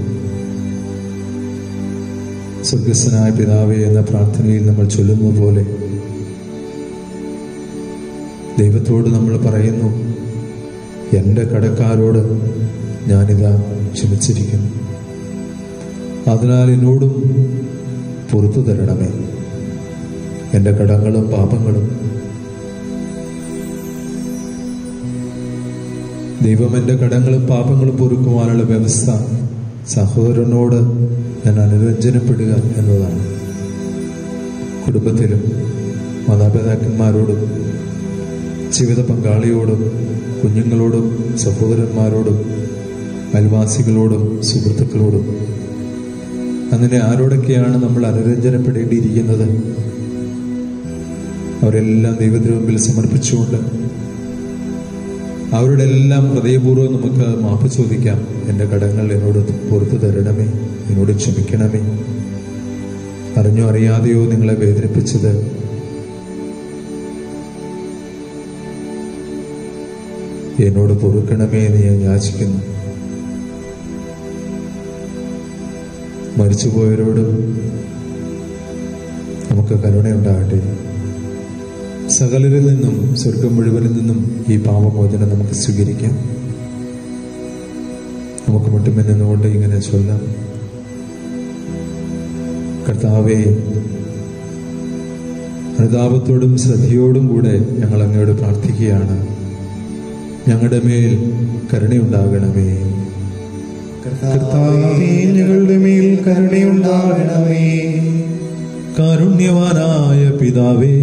സ്വർഗസ്വനായ പിതാവേ എന്ന പ്രാർത്ഥനയിൽ നമ്മൾ ചൊല്ലുന്നത് പോലെ ദൈവത്തോട് നമ്മൾ പറയുന്നു എൻ്റെ കടക്കാരോട് ഞാനിതാ ക്ഷമിച്ചിരിക്കുന്നു അതിനാൽ എന്നോടും പുറത്തു തരണമേ എൻ്റെ കടങ്ങളും പാപങ്ങളും ദൈവം എൻ്റെ കടങ്ങളും പാപങ്ങളും പൊറുക്കുവാനുള്ള വ്യവസ്ഥ സഹോദരനോട് ഞാൻ അനുരഞ്ജനപ്പെടുക എന്നതാണ് കുടുംബത്തിലും മാതാപിതാക്കന്മാരോടും ജീവിത പങ്കാളിയോടും കുഞ്ഞുങ്ങളോടും സഹോദരന്മാരോടും അയൽവാസികളോടും സുഹൃത്തുക്കളോടും അങ്ങനെ ആരോടൊക്കെയാണ് നമ്മൾ അനുരഞ്ജനപ്പെടേണ്ടിയിരിക്കുന്നത് അവരെല്ലാം ദൈവത്തിന് മുമ്പിൽ സമർപ്പിച്ചുകൊണ്ട് അവരുടെ എല്ലാം ഹൃദയപൂർവ്വം നമുക്ക് മാപ്പ് ചോദിക്കാം എൻ്റെ കടങ്ങൾ എന്നോട് പുറത്തു തരണമേ എന്നോട് ക്ഷമിക്കണമേ അറിഞ്ഞോ അറിയാതെയോ നിങ്ങളെ വേദനിപ്പിച്ചത് എന്നോട് പൊറുക്കണമേ എന്ന് ഞാൻ യാചിക്കുന്നു മരിച്ചുപോയവരോട് നമുക്ക് കരുണയുണ്ടാകട്ടെ സകലരിൽ നിന്നും സ്വർഗം മുഴുവനിൽ നിന്നും ഈ പാപമോചനം നമുക്ക് സ്വീകരിക്കാം നമുക്ക് മുട്ടുമേ നിന്നുകൊണ്ട് ഇങ്ങനെ ചൊല്ലാം കർത്താവേ അനുതാപത്തോടും ശ്രദ്ധയോടും കൂടെ ഞങ്ങൾ അങ്ങയോട് പ്രാർത്ഥിക്കുകയാണ് ഞങ്ങളുടെ മേൽ കരുണയുണ്ടാകണമേ കർത്താവേ ഞങ്ങളുടെ മേൽ കരുണയുണ്ടാകണമേ കാരുണ്യവാനായ പിതാവേ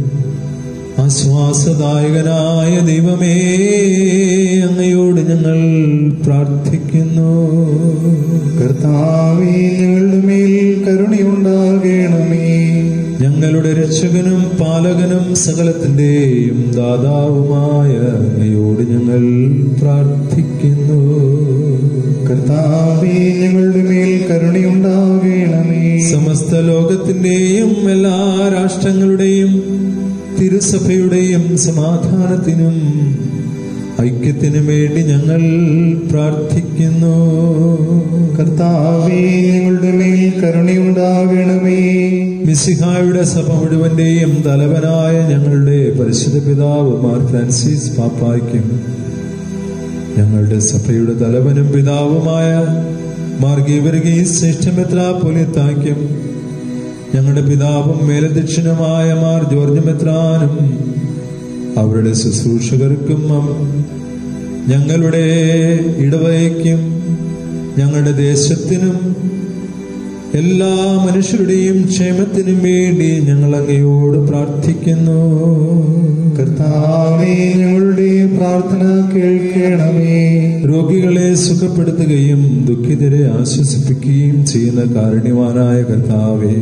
ആശ്വാസദായകനായ ദൈവമേ അങ്ങയോട് ഞങ്ങൾ പ്രാർത്ഥിക്കുന്നു കർത്താവേ ഞങ്ങളുടെ മേൽ കരുണയുണ്ടാകണമേ ഞങ്ങളുടെ രക്ഷകനും പാലകനും സകലത്തിന്റെയും ദാതാവുമായ അങ്ങയോട് ഞങ്ങൾ പ്രാർത്ഥിക്കുന്നു കർത്താവേ ഞങ്ങളുടെ മേൽ കരുണയുണ്ടാകണമേ സമസ്ത ലോകത്തിന്റെയും എല്ലാ രാഷ്ട്രങ്ങളുടെയും തിരുസഭയുടെയും സമാധാനത്തിനും ഐക്യത്തിനും വേണ്ടി ഞങ്ങൾ പ്രാർത്ഥിക്കുന്നു കർത്താവേ ഞങ്ങളുടെ മേൽ കരുണയുണ്ടാകണമേ മിസിഹായുടെ സഭ മുഴുവന്റെയും തലവനായ ഞങ്ങളുടെ പരിശുദ്ധ പിതാവ് മാർ ഫ്രാൻസിസ് പാപ്പായ്ക്കും ഞങ്ങളുടെ സഭയുടെ തലവനും പിതാവുമായ മാർ ഗീവർഗീസ് ശ്രേഷ്ഠമെത്രാപൊലിത്തായ്ക്കും ഞങ്ങളുടെ പിതാവും മേലധ്യക്ഷനുമായ മാർ ജോർജ് മെത്രാനും അവരുടെ ശുശ്രൂഷകർക്കും അവ- ഞങ്ങളുടെ ഇടവയ്ക്കും ഞങ്ങളുടെ ദേശത്തിനും എല്ലാ മനുഷ്യരുടെയും ക്ഷേമത്തിനും വേണ്ടി ഞങ്ങൾ അങ്ങയോട് പ്രാർത്ഥിക്കുന്നു കർത്താവേ ഞങ്ങളുടെ പ്രാർത്ഥന കേൾക്കണമേ രോഗികളെ സുഖപ്പെടുത്തുകയും ദുഃഖിതരെ ആശ്വസിപ്പിക്കുകയും ചെയ്യുന്ന കാരുണ്യവാനായ കർത്താവേ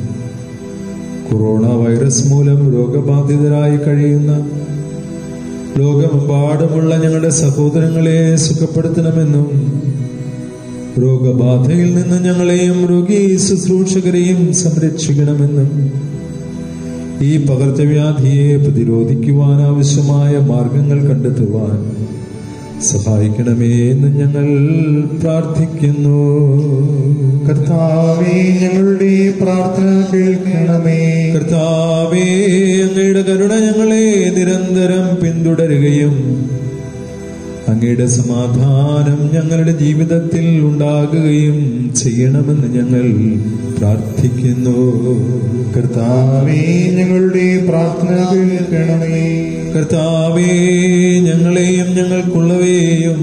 കൊറോണ വൈറസ് മൂലം രോഗബാധിതരായി കഴിയുന്ന ലോകമെമ്പാടുമുള്ള ഞങ്ങളുടെ സഹോദരങ്ങളെ സുഖപ്പെടുത്തണമെന്നും രോഗബാധയിൽ നിന്ന് ഞങ്ങളെയും രോഗി ശുശ്രൂഷകരെയും സംരക്ഷിക്കണമെന്നും ഈ പകർച്ചവ്യാധിയെ പ്രതിരോധിക്കുവാൻ ആവശ്യമായ മാർഗങ്ങൾ കണ്ടെത്തുവാൻ സഹായിക്കണമേ എന്ന് ഞങ്ങൾ പ്രാർത്ഥിക്കുന്നു കർത്താവേ ഞങ്ങളുടെ പ്രാർത്ഥന കേൾക്കണമേ കർത്താവേ അങ്ങയുടെ കരുണ ഞങ്ങളെ നിരന്തരം പിന്തുടരുകയും അങ്ങയുടെ സമാധാനം ഞങ്ങളുടെ ജീവിതത്തിൽ ഉണ്ടാകുകയും ചെയ്യണമെന്ന് ഞങ്ങൾ പ്രാർത്ഥിക്കുന്നു കർത്താവേ ഞങ്ങളുടെ പ്രാർത്ഥന കേൾക്കണമേ കർത്താവേ ഞങ്ങളെയും ഞങ്ങൾക്കുള്ളവയെയും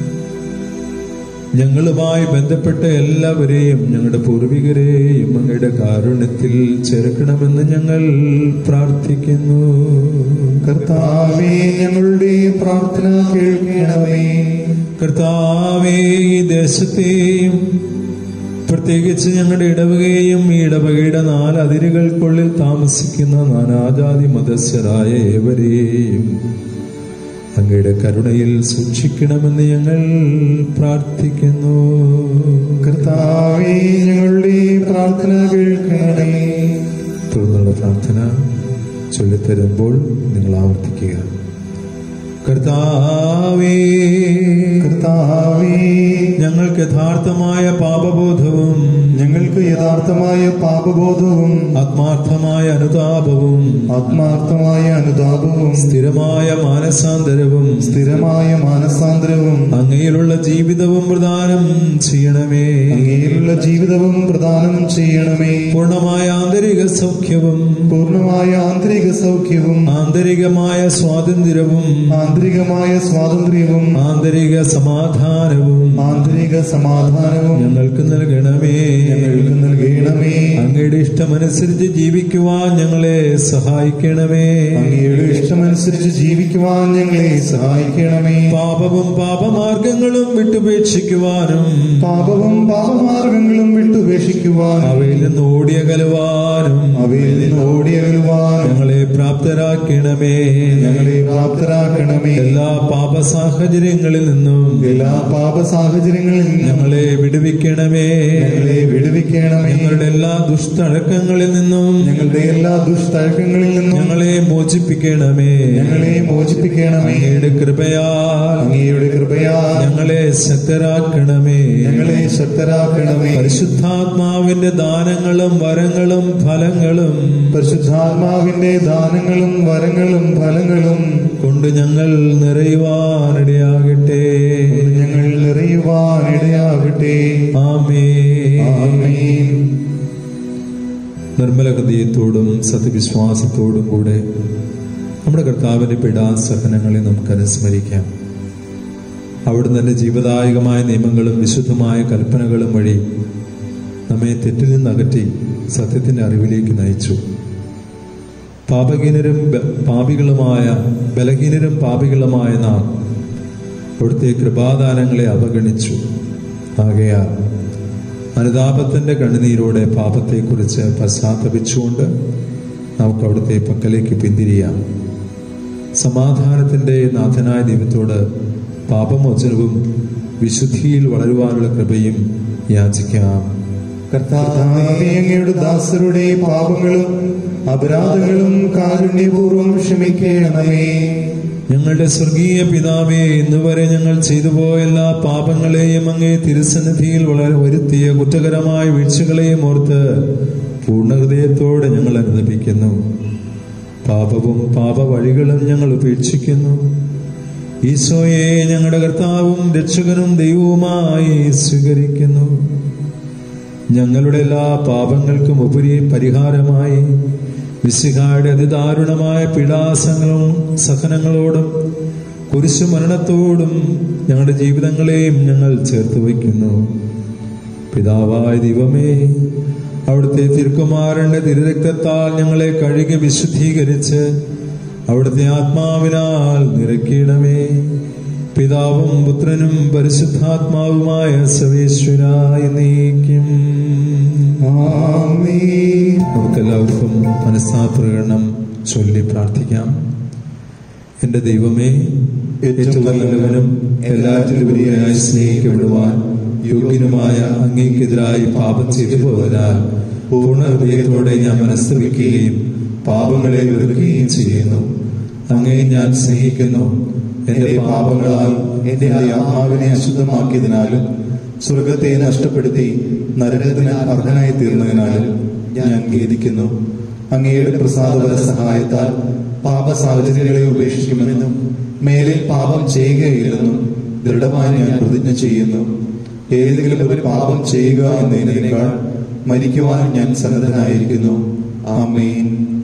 ഞങ്ങളുമായി ബന്ധപ്പെട്ട എല്ലാവരെയും ഞങ്ങളുടെ പൂർവികരെയും അങ്ങയുടെ കാരുണ്യത്തിൽ ചേർക്കണമെന്ന് ഞങ്ങൾ പ്രാർത്ഥിക്കുന്നു കർത്താവേ ഞങ്ങളുടെ പ്രാർത്ഥന കേൾക്കണമേ കർത്താവേ ഈ ദേശത്തെയും പ്രത്യേകിച്ച് ഞങ്ങളുടെ ഇടവകയെയും ഈ ഇടവകയുടെ നാല് അതിരുകൾക്കുള്ളിൽ താമസിക്കുന്ന നാനാജാതി മതസ്ഥരായ ഏവരെയും അങ്ങയുടെ കരുണയിൽ സൂക്ഷിക്കണമെന്ന് ഞങ്ങൾ പ്രാർത്ഥിക്കുന്നു കർത്താവേ ഞങ്ങളുടെ പ്രാർത്ഥന കേൾക്കണമേ തുടർന്നുള്ള പ്രാർത്ഥന ചൊല്ലിത്തരുമ്പോൾ നിങ്ങൾ ആവർത്തിക്കുക കർത്താവേ കർത്താവേ ഞങ്ങൾക്ക് യഥാർത്ഥമായ പാപബോധവും ഞങ്ങൾക്ക് യഥാർത്ഥമായ പാപബോധവും ആത്മാർത്ഥമായ അനുതാപവും ആത്മാർത്ഥമായ അനുതാപവും സ്ഥിരമായ മാനസാന്തരവും സ്ഥിരമായ മാനസാന്തരവും അങ്ങയിലുള്ള ജീവിതവും പ്രദാനം ചെയ്യണമേ അങ്ങേലുള്ള ജീവിതവും പ്രദാനം ചെയ്യണമേ പൂർണ്ണമായ ആന്തരിക സൗഖ്യവും പൂർണ്ണമായ ആന്തരിക സൗഖ്യവും ആന്തരികമായ സ്വാതന്ത്ര്യവും ആന്തരികമായ സ്വാതന്ത്ര്യവും ആന്തരിക സമാധാനവും ആന്തരിക സമാധാനവും ഞങ്ങൾക്ക് നൽകണമേ ഞങ്ങൾക്ക് നൽകണമേ അങ്ങയുടെ ഇഷ്ടമനുസരിച്ച് ജീവിക്കുവാൻ ഞങ്ങളെ സഹായിക്കണമേ അങ്ങയുടെ ഇഷ്ടമനുസരിച്ച് ജീവിക്കുവാൻ ഞങ്ങളെ സഹായിക്കണമേ പാപവും പാപമാർഗങ്ങളും വിട്ടുപേക്ഷിക്കുവാനും പാപവും പാപമാർഗങ്ങളും വിട്ടുപേക്ഷിക്കുവാൻ അവയിൽ നിന്ന് ഓടിയകലുവാനും അവയിൽ നിന്ന് ഓടിയകലുവാൻ ഞങ്ങളെ പ്രാപ്തരാക്കണമേ ഞങ്ങളെ പ്രാപ്തരാക്കണമേ എല്ലാ പാപ സാഹചര്യങ്ങളിൽ നിന്നും എല്ലാ പാപ സാഹചര്യങ്ങളിൽ നിന്നും ഞങ്ങളെ വിടുവിക്കണമേ ഞങ്ങളെ വിടുവിക്കണമേ ഞങ്ങളുടെ എല്ലാ ദുഷ്ടഴക്കങ്ങളിൽ നിന്നും ഞങ്ങളുടെ എല്ലാ ദുഷ്ടഴക്കങ്ങളിൽ നിന്നും ഞങ്ങളെ മോചിപ്പിക്കണമേ ഞങ്ങളെ മോചിപ്പിക്കണമേ അങ്ങയുടെ കൃപയാൽ അങ്ങയുടെ കൃപയാൽ ഞങ്ങളെ ശക്തരാക്കണമേ ഞങ്ങളെ ശക്തരാക്കണമേ പരിശുദ്ധാത്മാവിന്റെ ദാനങ്ങളും വരങ്ങളും ഫലങ്ങളും പരിശുദ്ധാത്മാവിന്റെ ദാനങ്ങളും വരങ്ങളും ഫലങ്ങളും കൊണ്ട് ഞങ്ങൾ നിറയുവാനിടയാകട്ടെ ഞങ്ങൾ നിറയുവാൻ ഇടയാകട്ടെ ആമേ ആമേൻ നിർമ്മല ഹൃദയത്തോടും സത്യവിശ്വാസത്തോടും കൂടെ നമ്മുടെ കർത്താവിന്റെ പിടാസഹനങ്ങളെ നമുക്ക് അനുസ്മരിക്കാം അവിടുന്ന് തന്റെ ജീവദായകമായ നിയമങ്ങളും വിശുദ്ധമായ കൽപ്പനകളും വഴി നമ്മെ തെറ്റിൽ നിന്ന് അകറ്റി സത്യത്തിന്റെ അറിവിലേക്ക് നയിച്ചു പാപഹീനരും ബ- പാപികളുമായ ബലഹീനരും പാപികളുമായ നാം അവിടുത്തെ കൃപാദാനങ്ങളെ അവഗണിച്ചു ആകയാൽ അനുതാപത്തിന്റെ കണ്ണുനീരോടെ പാപത്തെക്കുറിച്ച് പശ്ചാത്തപിച്ചുകൊണ്ട് നമുക്ക് അവിടുത്തെ പക്കലേക്ക് പിന്തിരിയാം സമാധാനത്തിന്റെ നാഥനായ ദൈവത്തോട് പാപമോചനവും വിശുദ്ധിയിൽ വളരുവാനുള്ള കൃപയും യാചിക്കാം കർത്താവേ അങ്ങയുടെ ദാസരുടെ പാപങ്ങളും അപരാധങ്ങളും കാരുണ്യപൂർവ്വം ക്ഷമിക്കണമേ ഞങ്ങളുടെ സ്വർഗീയ പിതാവേ ഇന്നുവരെ ഞങ്ങൾ ചെയ്തു പോയ എല്ലാ പാപങ്ങളെയും അങ്ങേ തിരുസന്നിധിയിൽ വളരെ വരുത്തിയ കുറ്റകരമായ വീഴ്ചകളെയും ഓർത്ത് പൂർണ്ണഹൃദയത്തോടെ ഞങ്ങൾ അനുദപിക്കുന്നു പാപവും പാപവഴികളും ഞങ്ങൾ ഉപേക്ഷിക്കുന്നു ഈശോയെ ഞങ്ങളുടെ കർത്താവും രക്ഷകനും ദൈവവുമായി സ്വീകരിക്കുന്നു ഞങ്ങളുടെ എല്ലാ പാപങ്ങൾക്കും ഉപരി പരിഹാരമായി വിശിഹായുടെ അതിദാരുണമായ പീഡാസങ്ങളും സഹനങ്ങളോടും കുരിശു മരണത്തോടും ഞങ്ങളുടെ ജീവിതങ്ങളെയും ഞങ്ങൾ ചേർത്ത് വയ്ക്കുന്നു പിതാവായ ദൈവമേ അവിടുത്തെ തിരുക്കുമാരന്റെ തിരുരക്തത്താൽ ഞങ്ങളെ കഴുകി വിശുദ്ധീകരിച്ച് അവിടുത്തെ ആത്മാവിനാൽ നിറയ്ക്കണമേ പിതാവും പുത്രനും പരിശുദ്ധാത്മാവുമായ സർവേശ്വരായ നീക്കും ആമേൻ നമുക്കെല്ലാവർക്കും മനസ്സാപ്രകടനം ചൊല്ലി പ്രാർത്ഥിക്കാം എന്റെ ദൈവമേ ഏറ്റവും നല്ലവനും എല്ലാറ്റിലുപരിയായി സ്നേഹിക്കപ്പെടുവാൻ യോഗ്യനുമായ അങ്ങേക്കെതിരായി പാപം ചെയ്തു പോയതിനാൽ പൂർണ്ണ ഹൃദയത്തോടെ ഞാൻ മനസ്തവിക്കുകയും പാപങ്ങളെ വെറുക്കുകയും ചെയ്യുന്നു അങ്ങേ ഞാൻ സ്നേഹിക്കുന്നു എന്റെ പാപങ്ങളാൽ എന്റെ ആത്മാവിനെ അശുദ്ധമാക്കിയതിനാലും സ്വർഗത്തെ നഷ്ടപ്പെടുത്തി നരകത്തിന് അർഹനായി തീർന്നതിനാലും ഞാൻ ഖേദിക്കുന്നു അങ്ങയുടെ പ്രസാദപര സഹായത്താൽ പാപ സാഹചര്യങ്ങളെ ഉപേക്ഷിക്കുമെന്നും മേലിൽ പാപം ചെയ്യുകയില്ലെന്നും ദൃഢമായി ഞാൻ പ്രതിജ്ഞ ചെയ്യുന്നു ഏതെങ്കിലും ഒരു പാപം ചെയ്യുക എന്നതിനേക്കാൾ മരിക്കുവാൻ ഞാൻ സന്നദ്ധനായിരിക്കുന്നു ആമേൻ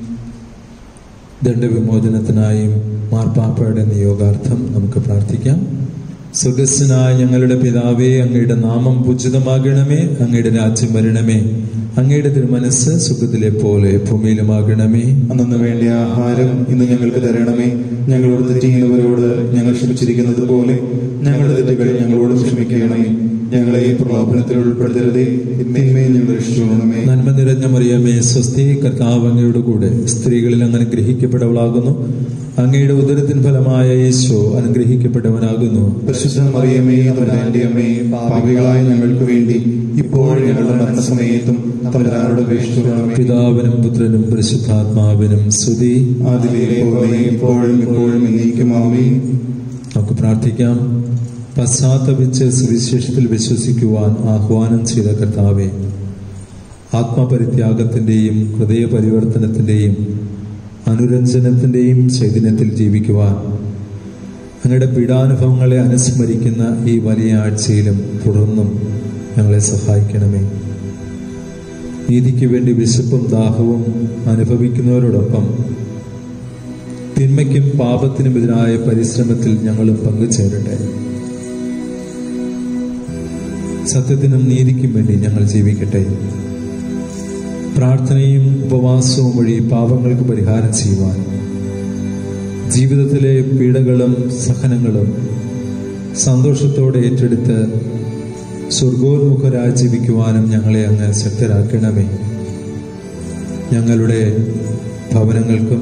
ദണ്ഡവിമോചനത്തിനായും മാർപ്പാപ്പയുടെ നിയോഗാർത്ഥം നമുക്ക് പ്രാർത്ഥിക്കാം സുഗസ്സനായ ഞങ്ങളുടെ പിതാവേ അങ്ങയുടെ നാമം പൂജിതമാകണമേ അങ്ങയുടെ രാജ്യം വരണമേ അങ്ങയുടെ തിരുമനസ് സുഖത്തിലെ പോലെ ഭൂമിയിലുമാകണമേ അന്നു വേണ്ട ആഹാരം ഇന്ന് ഞങ്ങൾക്ക് തരണമേ ഞങ്ങളോട് തെറ്റ് ചെയ്യുന്നവരോട് ഞങ്ങൾ ക്ഷമിച്ചിരിക്കുന്നത് പോലെ ഞങ്ങളുടെ തെറ്റുകൾ ഞങ്ങളോട് ക്ഷമിക്കണമേ ഞങ്ങളെ ഈ പ്രലോഭനത്തിൽ ഉൾപ്പെടുത്തരുതേ തിന്മയിൽ ഞങ്ങൾ രക്ഷിക്കണമേ നന്മ നിറഞ്ഞ മറിയമേ സ്വസ്തി കർത്താവ് അങ്ങയുടെ കൂടെ സ്ത്രീകളിൽ അങ്ങ് അനുഗ്രഹിക്കപ്പെട്ടവളാകുന്നു അങ്ങയുടെ ഉദരത്തിൻ ഫലമായ യേശോ അനുഗ്രഹിക്കപ്പെട്ടവനാകുന്നു പരിശുദ്ധ മറിയമേ തമ്പുരാന്റെ അമ്മേ പാപികളായ ഞങ്ങൾക്ക് വേണ്ടി ഇപ്പോഴും ഞങ്ങളുടെ മരണസമയത്തും തമ്പുരാനോട് അപേക്ഷിച്ചുകൊള്ളണമേ പിതാവിനും പുത്രനും പരിശുദ്ധാത്മാവിനും സ്തുതി അതിലെ പോലെ ഇപ്പോഴും ഇപ്പോഴും എന്നേക്കുമാമേ നമുക്ക് പ്രാർത്ഥിക്കാം പശ്ചാത്തപിച്ച് സുവിശേഷത്തിൽ വിശ്വസിക്കുവാൻ ആഹ്വാനം ചെയ്ത കർത്താവെ ആത്മപരിത്യാഗത്തിന്റെയും ഹൃദയപരിവർത്തനത്തിന്റെയും അനുരഞ്ജനത്തിന്റെയും ചൈതന്യത്തിൽ ജീവിക്കുവാൻ അങ്ങയുടെ പീഡാനുഭവങ്ങളെ അനുസ്മരിക്കുന്ന ഈ വലിയ ആഴ്ചയിലും തുടർന്നും ഞങ്ങളെ സഹായിക്കണമേ നീതിക്ക് വേണ്ടി വിശപ്പും ദാഹവും അനുഭവിക്കുന്നവരോടൊപ്പം തിന്മയ്ക്കും പാപത്തിനുമെതിരായ പരിശ്രമത്തിൽ ഞങ്ങളും പങ്കുചേരട്ടെ സത്യത്തിനും നീതിക്കും വേണ്ടി ഞങ്ങൾ ജീവിക്കട്ടെ പ്രാർത്ഥനയും ഉപവാസവും വഴി പാപങ്ങൾക്ക് പരിഹാരം ചെയ്യുവാൻ ജീവിതത്തിലെ പീഡകളും സഹനങ്ങളും സന്തോഷത്തോടെ ഏറ്റെടുത്ത് സ്വർഗോന്മുഖരായി ജീവിക്കുവാനും ഞങ്ങളെ അങ്ങ് ശക്തരാക്കണമേ ഞങ്ങളുടെ ഭവനങ്ങൾക്കും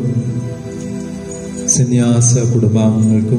സന്യാസ കുടുംബാംഗങ്ങൾക്കും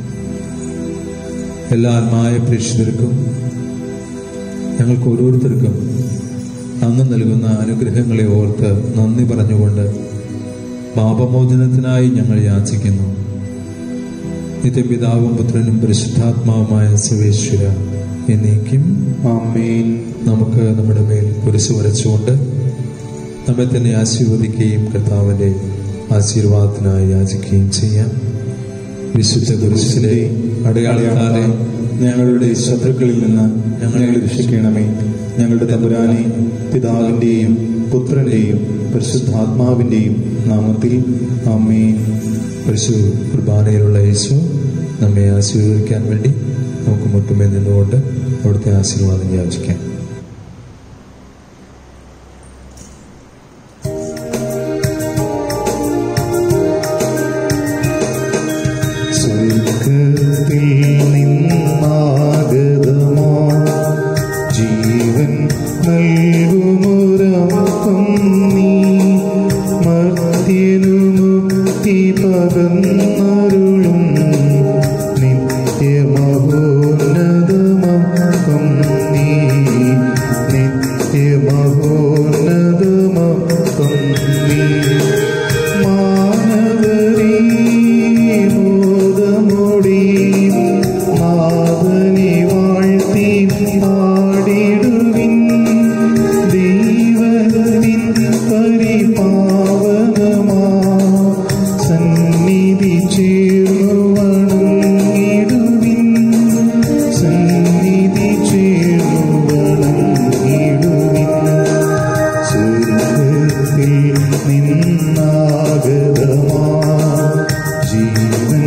എല്ലാ ആത്മായ പ്രേക്ഷിതർക്കും ഞങ്ങൾക്ക് ഓരോരുത്തർക്കും അങ്ങ് നൽകുന്ന അനുഗ്രഹങ്ങളെ ഓർത്ത് നന്ദി പറഞ്ഞുകൊണ്ട് പാപമോചനത്തിനായി ഞങ്ങൾ യാചിക്കുന്നു നിത്യപിതാവും പുത്രനും പരിശുദ്ധാത്മാവുമായ സർവേശ്വര എന്നേക്കും ആമേൻ നമുക്ക് നമ്മുടെ മേൽ കുരിശ് വരച്ചുകൊണ്ട് നമ്മെ തന്നെ ആശീർവദിക്കുകയും കർത്താവിന്റെ ആശീർവാദത്തിനായി യാചിക്കുകയും ചെയ്യാം വിശുദ്ധ കുരിശിലെ അടയാളത്താലെ ഞങ്ങളുടെ ശത്രുക്കളിൽ നിന്ന് ഞങ്ങളെ രക്ഷിക്കണമേ ഞങ്ങളുടെ തമ്പുരാനെ പിതാവിന്റെയും പുത്രന്റെയും പരിശുദ്ധാത്മാവിന്റെയും നാമത്തിൽ ആമേൻ പരിശു കുർബാനയിലുള്ള യേശു നമ്മെ ആശീർവദിക്കാൻ വേണ്ടി നമുക്ക് മുട്ടുമേ നിന്നുകൊണ്ട് അവിടുത്തെ ആശീർവാദം യാചിക്കാം സ്വർഗത്തിൽ നിന്നാഗതമോ ജീവൻ നൽകുമൊരപ്പം നീ മർത്യനു മുക്തി പകർന്നരുളും നിത്യമഹോന്നതമപ്പം നീ നിത്യമഹോന്നതമപ്പം നീ മാനവരീ മോദമോടി നാഥനെ വാഴ്ത്തി പാടിടുവിൻ ദൈവത്തിൻ പരിപാവനമാ സന്നിധി ചേർന്നു വണങ്ങിടുവിൻ സന്നിധി ചേർന്നു വണങ്ങിടുവിൻ സ്വർഗത്തിൽ നിന്നാഗതമാ ജീവൻ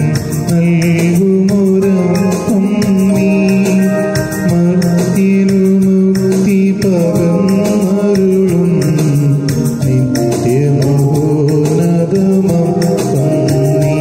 നൽകുമൊരപ്പം നീ മർത്യനു മുക്തി പകർന്നരുളും നിത്യമഹോന്നതമപ്പം നീ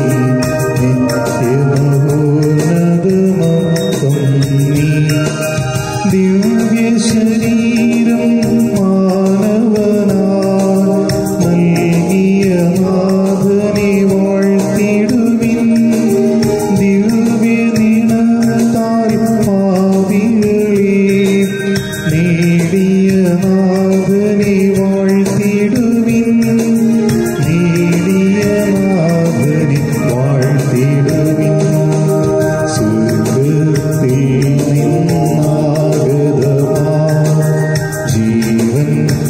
നിത്യമഹോന്നതമപ്പം നീ ദിവ്യ ശരീരം മാനവനാ നൽകിയ നാഥനെ വാഴ്ത്തിടുവിൻ ദിവ്യ നിണത്താൽ പാപികളെ നേടിയ നാഥനെ വാഴ്ത്തിടുവിൻ നേടിയ നാഥനെ വാഴ്ത്തിടുവിൻ സ്വർഗത്തിൽ നിന്നാഗതമാ ജീവൻ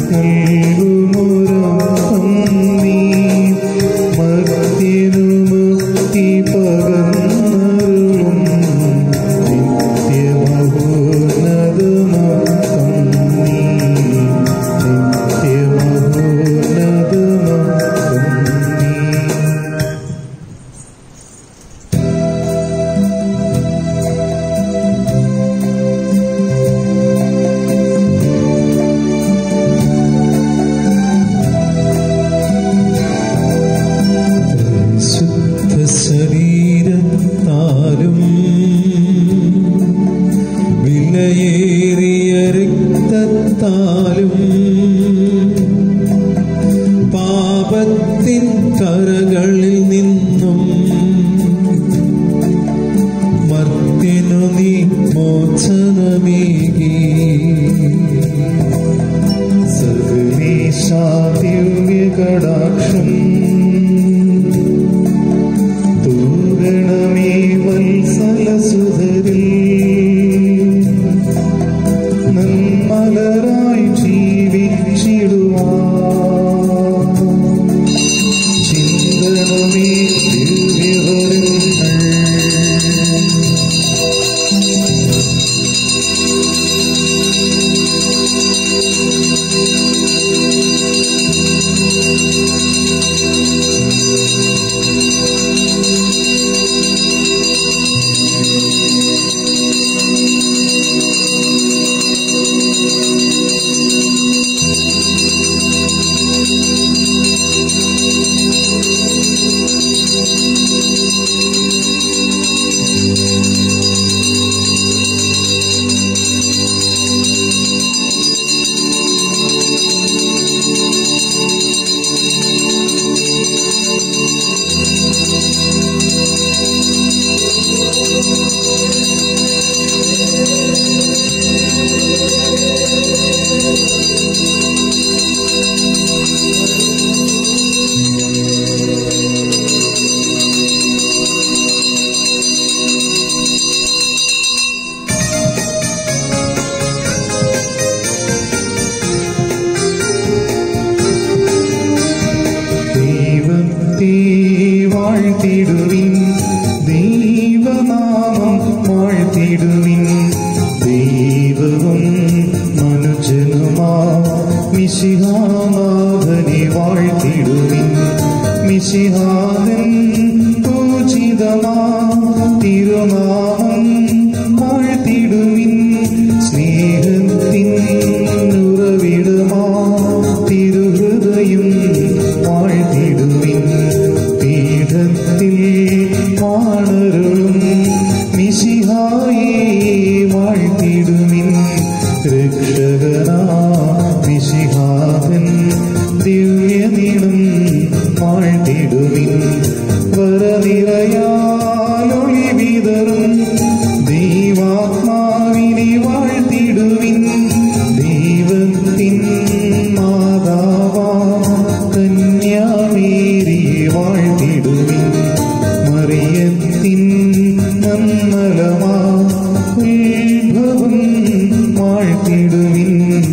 നൽകുമൊരപ്പം നീ മർത്യനു മുക്തി പകർന്നരുളും നിത്യമഹോന്നതമപ്പം നീ നിത്യമഹോന്നതമപ്പം നീ ശുദ്ധ ശരീരത്താലും വിലയേറിയ രക്തത്താലും പാപത്തിൻ കരകളിൽ നിന്നും മർത്തിനു നീ മോചനമേകി സർവേശാദിവ്യകടാക്ഷം തൂകണമേ വത്സലസുധരിൽ നന്മലരായി ജീവിച്ചിടുവാ ചിന്തനമേ ദിവ്യവരങ്ങൾ വാഴ്ത്തിടുവിൻ ദൈവവും മനുജനുമാ മിശിഹാനാഥനെ വാഴ്ത്തിടുവിൻ മിശിഹാനൻ പൂജിതമാ തിരുനാമം വാഴ്ത്തിടുവിൻ സ്നേഹത്തിൻ ഉറവിടമാ തിരുഹൃദയം വാഴ്ത്തിടുവിൻ പീഠത്തിൽ വാണരുളും മിശിഹായെ വാഴ്ത്തിടുവിൻ രക്ഷകനാ മിശിഹാവൻ ദിവ്യനിടും വാഴ്ത്തിടുവിൻ വരനിറയാലൊളി വിതറും ദൈവാത്മാവിനെ വാഴ്ത്തിടുവിൻ ദൈവത്തിൻ മാതാവാ കന്യാമേരി വാഴ്ത്തിടുവിൻ മറിയത്തിൻ നന്നലമാ ഉത്ഭവം വാഴ്ത്തിടുവിൻ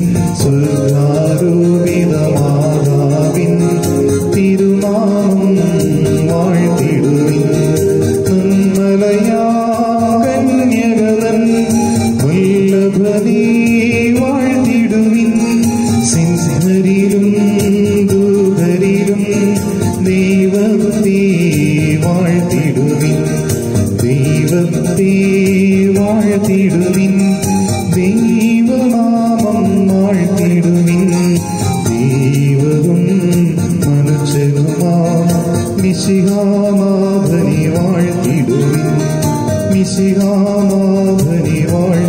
സ്വർഗാരോപിതമാതാവിൻ തിരുനാമം വാഴ്ത്തിടുവിൻ നന്നലയാ കന്യകതൻ വല്ലഭനേ വാഴ്ത്തിടുവിൻ സിംഹരിലും ദൂതരിലും ദൈവത്തെ വാഴ്ത്തിടുവിൻ ദൈവത്തെ വാഴ്ത്തിടുവിൻ ദൈവനാമം വാഴ്ത്തിടുവിൻ ദൈവവും മനുഷ്യനുമാ മിശിഹാനാഥനെ വാഴ്ത്തിടുവിൻ മിശിഹാനാഥനെ വാഴ്ത്തിടുവിൻ